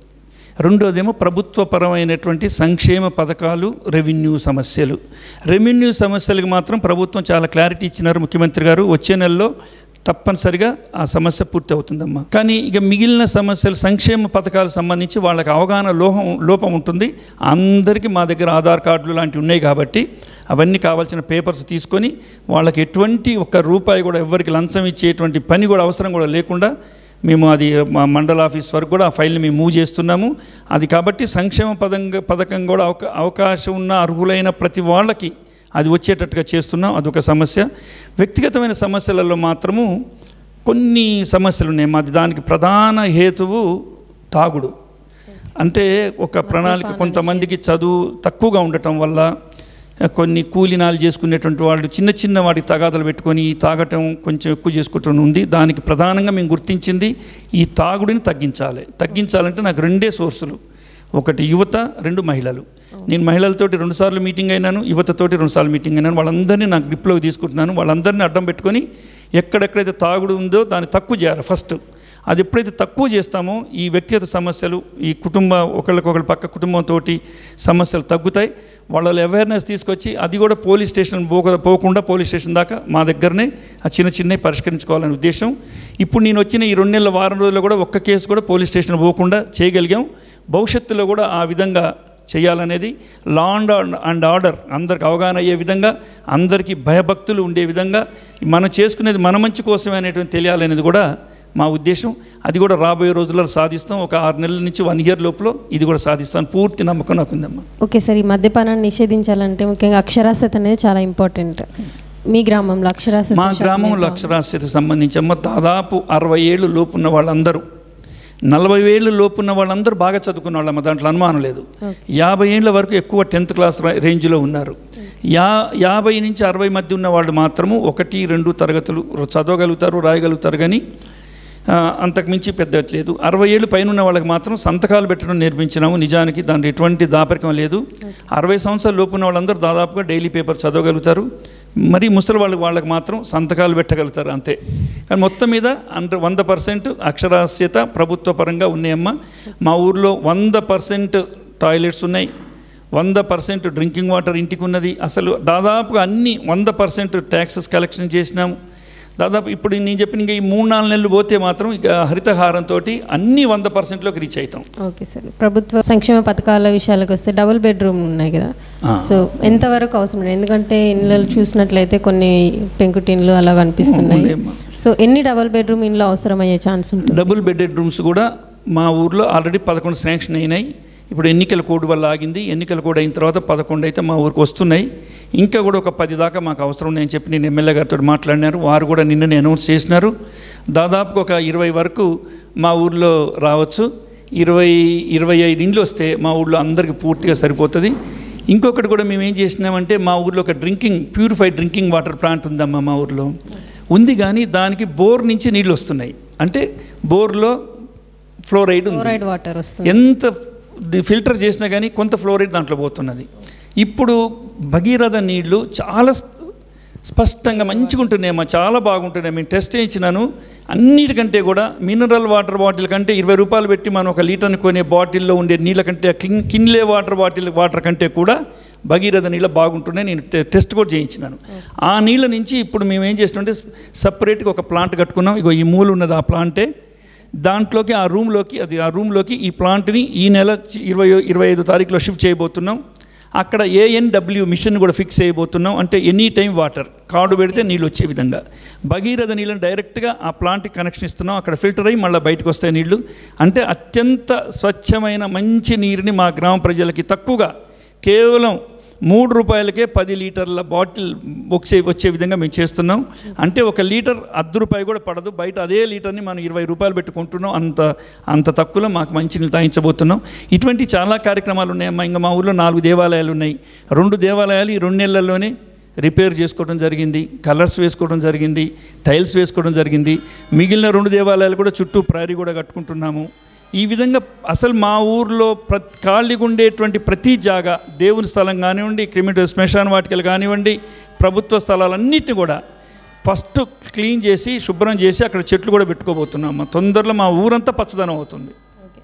రెండోదేమో ప్రభుత్వపరమైనటువంటి సంక్షేమ పథకాలు రెవెన్యూ సమస్యలు రెవెన్యూ సమస్యలకు మాత్రం ప్రభుత్వం చాలా క్లారిటీ ఇచ్చినారు ముఖ్యమంత్రి గారు వచ్చే నెలలో తప్పనిసరిగా ఆ సమస్య పూర్తి అవుతుందమ్మా కానీ ఇక మిగిలిన సమస్యలు సంక్షేమ పథకాలకు సంబంధించి వాళ్ళకి అవగాహన లోహం లోపం ఉంటుంది అందరికీ మా దగ్గర ఆధార్ కార్డులు లాంటివి ఉన్నాయి కాబట్టి అవన్నీ కావాల్సిన పేపర్స్ తీసుకొని వాళ్ళకి ఎటువంటి ఒక్క రూపాయి కూడా ఎవరికి లంచం ఇచ్చేటువంటి పని కూడా అవసరం కూడా లేకుండా మేము అది మా మండల ఆఫీస్ వరకు కూడా ఆ ఫైల్ని మేము మూవ్ చేస్తున్నాము అది కాబట్టి సంక్షేమ పదంగా పథకం కూడా అవకా అవకాశం ఉన్న అర్హులైన ప్రతి వాళ్ళకి అది వచ్చేటట్టుగా చేస్తున్నాం అదొక సమస్య వ్యక్తిగతమైన సమస్యలలో మాత్రము కొన్ని సమస్యలు ఉన్నాయి మాది దానికి ప్రధాన హేతువు తాగుడు అంటే ఒక ప్రణాళిక కొంతమందికి చదువు తక్కువగా ఉండటం వల్ల కొన్ని కూలినాలు చేసుకునేటువంటి వాళ్ళు చిన్న చిన్న వాటి తగాదలు పెట్టుకొని ఈ తాగటం కొంచెం ఎక్కువ చేసుకోవటం ఉంది దానికి ప్రధానంగా మేము గుర్తించింది ఈ తాగుడిని తగ్గించాలి తగ్గించాలంటే నాకు రెండే సోర్సులు ఒకటి యువత రెండు మహిళలు నేను మహిళలతోటి రెండుసార్లు మీటింగ్ అయినాను యువతతోటి రెండుసార్లు మీటింగ్ అయినాను వాళ్ళందరినీ నాకు గ్రిప్లోకి తీసుకుంటున్నాను వాళ్ళందరినీ అడ్డం పెట్టుకొని ఎక్కడెక్కడైతే తాగుడు ఉందో దాన్ని తక్కువ చేయాలి ఫస్ట్ అది ఎప్పుడైతే తక్కువ చేస్తామో ఈ వ్యక్తిగత సమస్యలు ఈ కుటుంబ ఒకళ్ళకొకళ్ళు పక్క కుటుంబంతో సమస్యలు తగ్గుతాయి వాళ్ళలో అవేర్నెస్ తీసుకొచ్చి అది కూడా పోలీస్ స్టేషన్ పోక పోకుండా పోలీస్ స్టేషన్ దాకా మా దగ్గరనే ఆ చిన్న చిన్నవి పరిష్కరించుకోవాలనే ఉద్దేశం ఇప్పుడు నేను వచ్చిన ఈ రెండు నెలల వారం రోజుల్లో కూడా ఒక్క కేసు కూడా పోలీస్ స్టేషన్ పోకుండా చేయగలిగాం భవిష్యత్తులో కూడా ఆ విధంగా చేయాలనేది లా అండ్ అండ్ ఆర్డర్ అందరికి అవగాహన అయ్యే విధంగా అందరికీ భయభక్తులు ఉండే విధంగా మనం చేసుకునేది మన మంచి కోసమే అనేటువంటి తెలియాలనేది కూడా మా ఉద్దేశం అది కూడా రాబోయే రోజుల్లో సాధిస్తాం ఒక ఆరు నెలల నుంచి వన్ ఇయర్ లోపల ఇది కూడా సాధిస్తాం పూర్తి నమ్మకం నాకు ఉందమ్మా ఓకే సార్ ఈ మద్యపానాన్ని నిషేధించాలంటే ముఖ్యంగా అక్షరాస్యత అనేది చాలా ఇంపార్టెంట్ మీ గ్రామంలో అక్షరాస్యత మా శాతం గ్రామంలో ఎంత? అక్షరాస్యతకు సంబంధించి అమ్మ దాదాపు అరవై ఏళ్ళు లోపున్న వాళ్ళందరూ నలభై ఏళ్ళు లోపున్న వాళ్ళందరూ బాగా చదువుకున్న వాళ్ళమ్మ దాంట్లో అనుమానం లేదు యాభై ఏళ్ళ వరకు ఎక్కువ టెన్త్ క్లాస్ రా- రేంజ్లో ఉన్నారు యా యాభై నుంచి అరవై మధ్య ఉన్న వాళ్ళు మాత్రము ఒకటి రెండు తరగతులు చదవగలుగుతారు రాయగలుగుతారు కానీ ఆ, అంతకుమించి పెద్ద లేదు అరవై ఏళ్ళు పైన ఉన్న వాళ్ళకి మాత్రం సంతకాలు పెట్టడం నేర్పించినాము నిజానికి దాంట్లో ఎటువంటి దాపరికం లేదు అరవై సంవత్సరాల లోపు ఉన్న వాళ్ళందరూ దాదాపుగా డైలీ పేపర్ చదవగలుగుతారు మరి ముసలి వాళ్ళకి వాళ్ళకి మాత్రం సంతకాలు పెట్టగలుగుతారు అంతే కానీ మొత్తం మీద అండ్ర వంద పర్సెంట్ అక్షరాస్యత ప్రభుత్వ పరంగా ఉన్నాయమ్మా మా ఊర్లో వంద పర్సెంట్ టాయిలెట్స్ ఉన్నాయి వంద పర్సెంట్ డ్రింకింగ్ వాటర్ ఇంటికి ఉన్నది అసలు దాదాపుగా అన్ని వంద పర్సెంట్ ట్యాక్సెస్ కలెక్షన్ చేసినాము దాదాపు ఇప్పుడు నేను చెప్పిన ఇంకా ఈ మూడు నాలుగు నెలలు పోతే మాత్రం ఇక హరితహారంతో అన్ని వంద పర్సెంట్లోకి రీచ్ అవుతాం ఓకే సార్ ప్రభుత్వ సంక్షేమ పథకాల విషయాలకు వస్తే డబుల్ బెడ్రూమ్ ఉన్నాయి కదా ఆ. సో ఎంతవరకు అవసరం లేదు ఎందుకంటే ఇళ్ళలు చూసినట్లయితే కొన్ని పెంకుటిన్లు అలా కనిపిస్తున్నాయి ఉన్నాయమ్మా. సో ఎన్ని డబుల్ బెడ్రూమ్ ఇండ్లు అవసరమయ్యే ఛాన్స్ ఉంటుంది డబుల్ బెడెడ్ రూమ్స్ కూడా మా ఊర్లో ఆల్రెడీ పదకొండు శాంక్షన్ అయినాయి ఇప్పుడు ఎన్నికల కోడ్ వల్ల ఆగింది ఎన్నికల కోడ్ అయిన తర్వాత పదకొండు అయితే మా ఊరికి వస్తున్నాయి ఇంకా కూడా ఒక పది దాకా మాకు అవసరం ఉన్నాయని చెప్పి నేను ఎమ్మెల్యే గారితో మాట్లాడినారు వారు కూడా నిన్ననే అనౌన్స్ చేసినారు దాదాపుగా ఒక ఇరవై వరకు మా ఊర్లో రావచ్చు ఇరవై ఇరవై ఐదు ఇండ్లు వస్తే మా ఊళ్ళో అందరికీ పూర్తిగా సరిపోతుంది ఇంకొకటి కూడా మేము ఏం చేసినామంటే మా ఊర్లో ఒక drinking purified drinking water plant ఉందమ్మా మా ఊర్లో ఉంది కానీ దానికి బోర్ నుంచి నీళ్ళు వస్తున్నాయి అంటే బోర్లో ఫ్లోరైడ్ ఉంది క్లోరైడ్ వాటర్ వస్తుంది ఎంత ది- ఫిల్టర్ చేసినా కానీ కొంత ఫ్లోరైడ్ దాంట్లో పోతున్నది ఇప్పుడు భగీరథ నీళ్లు చాలా స్ప- స్పష్టంగా మంచిగా ఉంటున్నాయమ్మా చాలా బాగుంటున్నాయి మేము టెస్ట్ చేయించినాను అన్నిటికంటే కూడా మినరల్ వాటర్ బాటిల్ కంటే ఇరవై రూపాయలు పెట్టి మనం ఒక లీటర్ని కొనే బాటిల్లో ఉండే నీళ్ళ కంటే clean Kinley water bottle water కంటే కూడా భగీరథ నీళ్ళ బాగుంటున్నాయి నేను టె- టెస్ట్ కూడా చేయించినాను ఆ నీళ్ళ నుంచి ఇప్పుడు మేము ఏం చేస్తుంటే సపరేట్గా ఒక ప్లాంట్ కట్టుకున్నాం ఇగో ఈ మూలు ఉన్నది ఆ ప్లాంటే దాంట్లోకి ఆ రూమ్లోకి అది ఆ రూమ్లోకి ఈ ప్లాంట్ని ఈ నెల చి- ఇరవై ఇరవై ఐదు తారీఖులో షిఫ్ట్ చేయబోతున్నాం అక్కడ ఏఎన్డబ్ల్యూ మిషన్ కూడా ఫిక్స్ చేయబోతున్నాం అంటే ఎనీ టైం వాటర్ కార్డు పెడితే నీళ్ళు వచ్చే విధంగా భగీరథ నీళ్ళని డైరెక్ట్గా ఆ ప్లాంట్కి కనెక్షన్ ఇస్తున్నాం అక్కడ ఫిల్టర్ అయ్యి మళ్ళీ బయటకు వస్తాయి నీళ్లు అంటే అత్యంత స్వచ్ఛమైన మంచి నీరుని మా గ్రామ ప్రజలకి తక్కువగా కేవలం మూడు రూపాయలకే పది లీటర్ల బాటిల్ వచ్చే వచ్చే విధంగా మేము చేస్తున్నాం అంటే ఒక లీటర్ అర్ధ రూపాయి కూడా పడదు బయట అదే లీటర్ని మనం ఇరవై రూపాయలు పెట్టుకుంటున్నాం అంత అంత తక్కువలో మాకు మంచినీళ్ళు తాగించబోతున్నాం ఇటువంటి చాలా కార్యక్రమాలు ఉన్నాయమ్మా ఇంకా మా ఊళ్ళో నాలుగు దేవాలయాలు ఉన్నాయి రెండు దేవాలయాలు ఈ రెండు నెలల్లోనే రిపేర్ చేసుకోవడం జరిగింది కలర్స్ వేసుకోవడం జరిగింది టైల్స్ వేసుకోవడం జరిగింది మిగిలిన రెండు దేవాలయాలు కూడా చుట్టూ ప్రహరీ కూడా కట్టుకుంటున్నాము ఈ విధంగా అసలు మా ఊర్లో ప్ర ఖాళీగా ఉండేటువంటి ప్రతి జాగా దేవుని స్థలం కానివ్వండి క్రిమిటల్ శ్మశాన వాటికలు కానివ్వండి ప్రభుత్వ స్థలాలన్నిటిని కూడా ఫస్ట్ క్లీన్ చేసి శుభ్రం చేసి అక్కడ చెట్లు కూడా పెట్టుకోబోతున్నాం తొందరలో మా ఊరంతా పచ్చదనం అవుతుంది ఓకే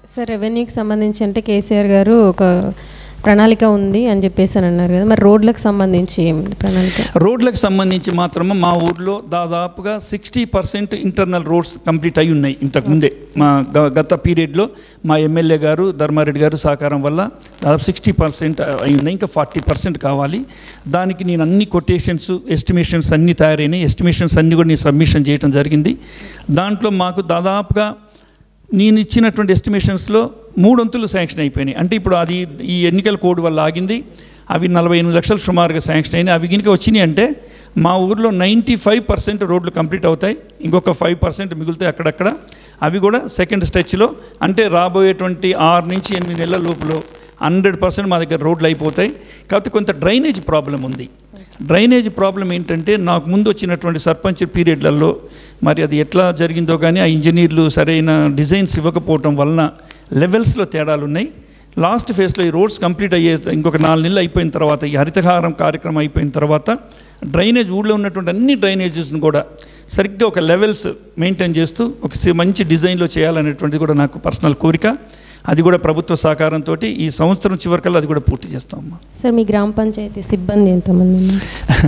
సార్ రెవెన్యూకి సంబంధించి అంటే కేసీఆర్ గారు ఒక ప్రణాళిక ఉంది అని చెప్పేసి అని అన్నారు కదా మరి రోడ్లకు సంబంధించి ఏమిటి ప్రణాళిక రోడ్లకు సంబంధించి మాత్రమే మా ఊర్లో దాదాపుగా sixty percent internal roads complete అయి ఉన్నాయి ఇంతకుముందే మా గ- గత పీరియడ్లో మా ఎమ్మెల్యే గారు ధర్మారెడ్డి గారు సహకారం వల్ల దాదాపు సిక్స్టీ పర్సెంట్ అయి ఉన్నాయి ఇంకా ఫార్టీ పర్సెంట్ కావాలి దానికి నేను అన్ని కొటేషన్స్ ఎస్టిమేషన్స్ అన్నీ తయారైనాయి ఎస్టిమేషన్స్ అన్నీ కూడా నేను సబ్మిషన్ చేయడం జరిగింది దాంట్లో మాకు దాదాపుగా నేను ఇచ్చినటువంటి ఎస్టిమేషన్స్లో మూడొంతులు శాంక్షన్ అయిపోయినాయి అంటే ఇప్పుడు అది ఈ ఎన్నికల కోడ్ వల్ల ఆగింది అవి నలభై ఎనిమిది లక్షలు సుమారుగా శాంక్షన్ అయినాయి అవి కనుక వచ్చినాయి అంటే మా ఊర్లో నైంటీ ఫైవ్ పర్సెంట్ రోడ్లు కంప్లీట్ అవుతాయి ఇంకొక ఫైవ్ పర్సెంట్ మిగులుతాయి అక్కడక్కడ అవి కూడా సెకండ్ స్టెచ్లో అంటే రాబోయేటువంటి ఆరు నుంచి ఎనిమిది నెలల లోపల హండ్రెడ్ పర్సెంట్ మా దగ్గర రోడ్లు అయిపోతాయి కాకపోతే కొంత డ్రైనేజ్ ప్రాబ్లం ఉంది డ్రైనేజ్ ప్రాబ్లం ఏంటంటే నాకు ముందు వచ్చినటువంటి సర్పంచ్ పీరియడ్లలో మరి అది ఎట్లా జరిగిందో కానీ ఆ ఇంజనీర్లు సరైన డిజైన్స్ ఇవ్వకపోవటం వలన లెవెల్స్లో తేడాలు ఉన్నాయి లాస్ట్ ఫేజ్లో ఈ రోడ్స్ కంప్లీట్ అయ్యే ఇంకొక నాలుగు నెలలు అయిపోయిన తర్వాత ఈ హరితహారం కార్యక్రమం అయిపోయిన తర్వాత డ్రైనేజ్ ఊళ్ళో ఉన్నటువంటి అన్ని డ్రైనేజెస్ను కూడా సరిగ్గా ఒక లెవెల్స్ మెయింటైన్ చేస్తూ ఒక సి- మంచి డిజైన్లో చేయాలనేటువంటిది కూడా నాకు పర్సనల్ కోరిక అది కూడా ప్రభుత్వ సహకారంతో ఈ సంవత్సరం చివరికల్లా అది కూడా పూర్తి చేస్తామమ్మా సార్ మీ గ్రామ పంచాయతీ సిబ్బంది ఎంతమంది ఉన్నారు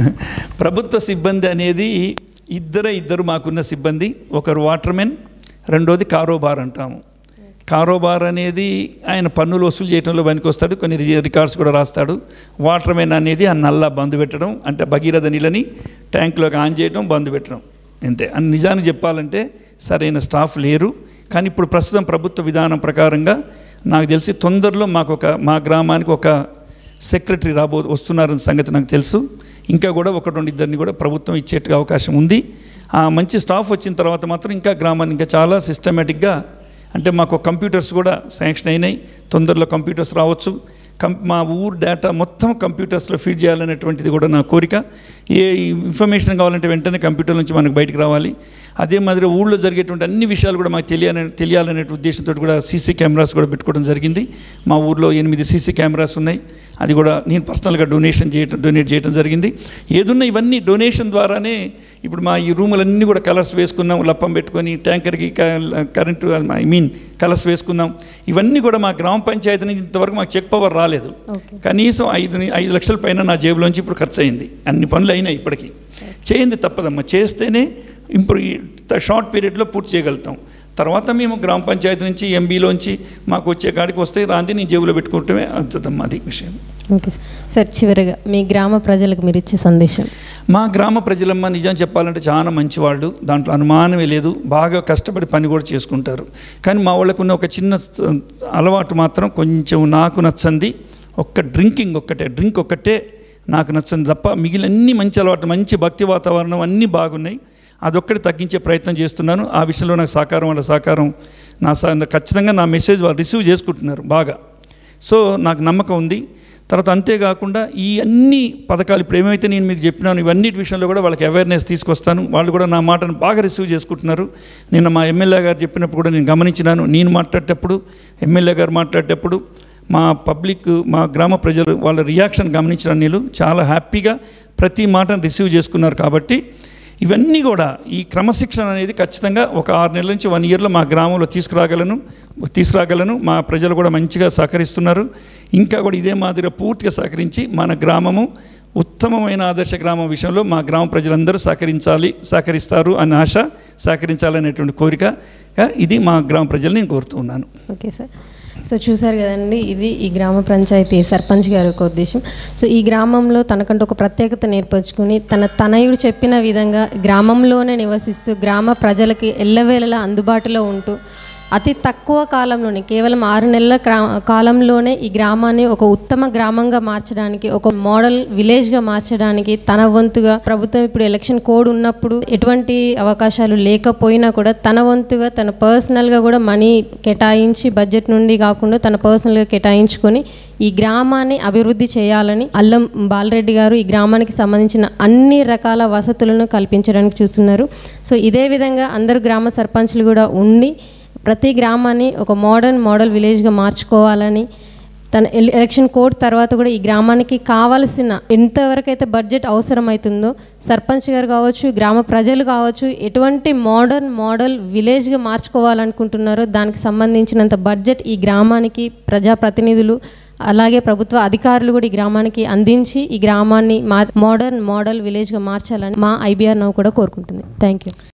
ప్రభుత్వ సిబ్బంది అనేది ఇద్దరే ఇద్దరు మాకున్న సిబ్బంది ఒకరు వాటర్మెన్ రెండోది కారోబార్ అంటాము కారోబార్ అనేది ఆయన పన్నులు వసూలు చేయడంలో పనికొస్తాడు కొన్ని రి- రికార్డ్స్ కూడా రాస్తాడు వాటర్మెన్ అనేది ఆ నల్ల బంద్ పెట్టడం అంటే భగీరథ నీళ్ళని ట్యాంకులోకి ఆన్ చేయడం బంద్ పెట్టడం అంతే అని నిజానికి చెప్పాలంటే సరైన స్టాఫ్ లేరు కానీ ఇప్పుడు ప్రస్తుతం ప్రభుత్వ విధానం ప్రకారంగా నాకు తెలిసి తొందరలో మాకు ఒక మా గ్రామానికి ఒక సెక్రటరీ రాబో వస్తున్నారన్న సంగతి నాకు తెలుసు ఇంకా కూడా ఒకటి రెండు ఇద్దరిని కూడా ప్రభుత్వం ఇచ్చేట్టుగా అవకాశం ఉంది ఆ మంచి స్టాఫ్ వచ్చిన తర్వాత మాత్రం ఇంకా గ్రామాన్ని ఇంకా చాలా సిస్టమేటిక్గా అంటే మాకు కంప్యూటర్స్ కూడా శాంక్షన్ అయినాయి తొందరలో కంప్యూటర్స్ రావచ్చు కం మా ఊరు డేటా మొత్తం కంప్యూటర్స్లో ఫీడ్ చేయాలనేటువంటిది కూడా నా కోరిక ఏ ఇన్ఫర్మేషన్ కావాలంటే వెంటనే కంప్యూటర్ నుంచి మనకు బయటికి రావాలి అదే మాదిరి ఊళ్ళో జరిగేటువంటి అన్ని విషయాలు కూడా మాకు తెలియాలని తెలియాలనే ఉద్దేశంతో కూడా సీసీ కెమెరాస్ కూడా పెట్టుకోవడం జరిగింది మా ఊర్లో ఎనిమిది సీసీ కెమెరాస్ ఉన్నాయి అది కూడా నేను పర్సనల్గా డొనేషన్ చేయటం డొనేట్ చేయడం జరిగింది ఏదున్నా ఇవన్నీ డొనేషన్ ద్వారానే ఇప్పుడు మా ఈ రూములన్నీ కూడా కలర్స్ వేసుకున్నాం లప్పం పెట్టుకొని ట్యాంకర్కి క- కరెంటు ఐ మీన్ కలర్స్ వేసుకున్నాం ఇవన్నీ కూడా మా గ్రామ పంచాయతీ నుంచి ఇంతవరకు మాకు చెక్ పవర్ రాలేదు ఓకే కనీసం ఐదు ఐదు లక్షల పైన నా జేబులోంచి ఇప్పుడు ఖర్చు అయింది అన్ని పనులు అయినాయి ఇప్పటికీ చేయింది తప్పదమ్మా చేస్తేనే ఇంప్రూవ్ షార్ట్ పీరియడ్లో పూర్తి చేయగలుగుతాం తర్వాత మేము గ్రామ పంచాయతీ నుంచి ఎంబీలోంచి మాకు వచ్చే కాడికి వస్తే రాంది నేను జేబులో పెట్టుకుంటమే అద్భుతమ్మా అది విషయం ఓకే సార్ సార్ చివరిగా మీ గ్రామ ప్రజలకు మీరు ఇచ్చే సందేశం మా గ్రామ ప్రజలమ్మ నిజం చెప్పాలంటే చాలా మంచివాళ్ళు దాంట్లో అనుమానమే లేదు బాగా కష్టపడి పని కూడా చేసుకుంటారు కానీ మా వాళ్ళకున్న ఒక చిన్న స- అలవాటు మాత్రం కొంచెం నాకు నచ్చంది ఒక్క డ్రింకింగ్ ఒక్కటే డ్రింక్ ఒక్కటే నాకు నచ్చంది తప్ప మిగిలిన అన్ని మంచి అలవాటు మంచి భక్తి వాతావరణం అన్నీ బాగున్నాయి అదొక్కటి తగ్గించే ప్రయత్నం చేస్తున్నాను ఆ విషయంలో నాకు సహకారం వాళ్ళ సహకారం నా సహ ఖచ్చితంగా నా మెసేజ్ వాళ్ళు రిసీవ్ చేసుకుంటున్నారు బాగా సో నాకు నమ్మకం ఉంది తర్వాత అంతేకాకుండా ఈ అన్ని పథకాలు ఇప్పుడు ఏమైతే నేను మీకు చెప్పినాను ఇవన్నిటి విషయంలో కూడా వాళ్ళకి అవేర్నెస్ తీసుకొస్తాను వాళ్ళు కూడా నా మాటను బాగా రిసీవ్ చేసుకుంటున్నారు నిన్న మా ఎమ్మెల్యే గారు చెప్పినప్పుడు కూడా నేను గమనించినాను నేను మాట్లాడేటప్పుడు ఎమ్మెల్యే గారు మాట్లాడేటప్పుడు మా పబ్లిక్ మా గ్రామ ప్రజలు వాళ్ళ రియాక్షన్ గమనించిన నేను చాలా హ్యాపీగా ప్రతి మాటను రిసీవ్ చేసుకున్నారు కాబట్టి ఇవన్నీ కూడా ఈ క్రమశిక్షణ అనేది ఖచ్చితంగా ఒక ఆరు నెలల నుంచి వన్ ఇయర్లో మా గ్రామంలో తీసుకురాగలను తీసుకురాగలను మా ప్రజలు కూడా మంచిగా సహకరిస్తున్నారు ఇంకా కూడా ఇదే మాదిరిగా పూర్తిగా సహకరించి మన గ్రామము ఉత్తమమైన ఆదర్శ గ్రామం విషయంలో మా గ్రామ ప్రజలందరూ సహకరించాలి సహకరిస్తారు అనే ఆశ సహకరించాలనేటువంటి కోరిక ఇది మా గ్రామ ప్రజలు నేను కోరుతున్నాను ఓకే సార్ సో చూసారు కదండి ఇది ఈ గ్రామ పంచాయతీ సర్పంచ్ గారి యొక్క ఉద్దేశం సో ఈ గ్రామంలో తనకంటూ ఒక ప్రత్యేకత నేర్పరచుకుని తన తనయుడు చెప్పిన విధంగా గ్రామంలోనే నివసిస్తూ గ్రామ ప్రజలకి ఎల్లవేళలా అందుబాటులో ఉంటూ అతి తక్కువ కాలంలోనే కేవలం ఆరు నెలల క్రా- కాలంలోనే ఈ గ్రామాన్ని ఒక ఉత్తమ గ్రామంగా మార్చడానికి ఒక మోడల్ విలేజ్గా మార్చడానికి తన వంతుగా ప్రభుత్వం ఇప్పుడు ఎలక్షన్ కోడ్ ఉన్నప్పుడు ఎటువంటి అవకాశాలు లేకపోయినా కూడా తన వంతుగా తన పర్సనల్గా కూడా మనీ కేటాయించి బడ్జెట్ నుండి కాకుండా తన పర్సనల్గా కేటాయించుకొని ఈ గ్రామాన్ని అభివృద్ధి చేయాలని అల్లం బాలరెడ్డి గారు ఈ గ్రామానికి సంబంధించిన అన్ని రకాల వసతులను కల్పించడానికి చూస్తున్నారు సో ఇదే విధంగా అందరు గ్రామ సర్పంచ్లు కూడా ఉండి ప్రతి గ్రామాన్ని ఒక మోడర్న్ మోడల్ విలేజ్గా మార్చుకోవాలని తన ఎల్- ఎలక్షన్ కోడ్ తర్వాత కూడా ఈ గ్రామానికి కావాల్సిన ఎంతవరకు అయితే బడ్జెట్ అవసరమవుతుందో సర్పంచ్ గారు కావచ్చు గ్రామ ప్రజలు కావచ్చు ఎటువంటి మోడర్న్ మోడల్ విలేజ్గా మార్చుకోవాలనుకుంటున్నారో దానికి సంబంధించినంత బడ్జెట్ ఈ గ్రామానికి ప్రజాప్రతినిధులు అలాగే ప్రభుత్వ అధికారులు కూడా ఈ గ్రామానికి అందించి ఈ గ్రామాన్ని మా మోడర్న్ మోడల్ విలేజ్గా మార్చాలని మా ఐబీఆర్ నవ్వు కూడా కోరుకుంటుంది థ్యాంక్ యూ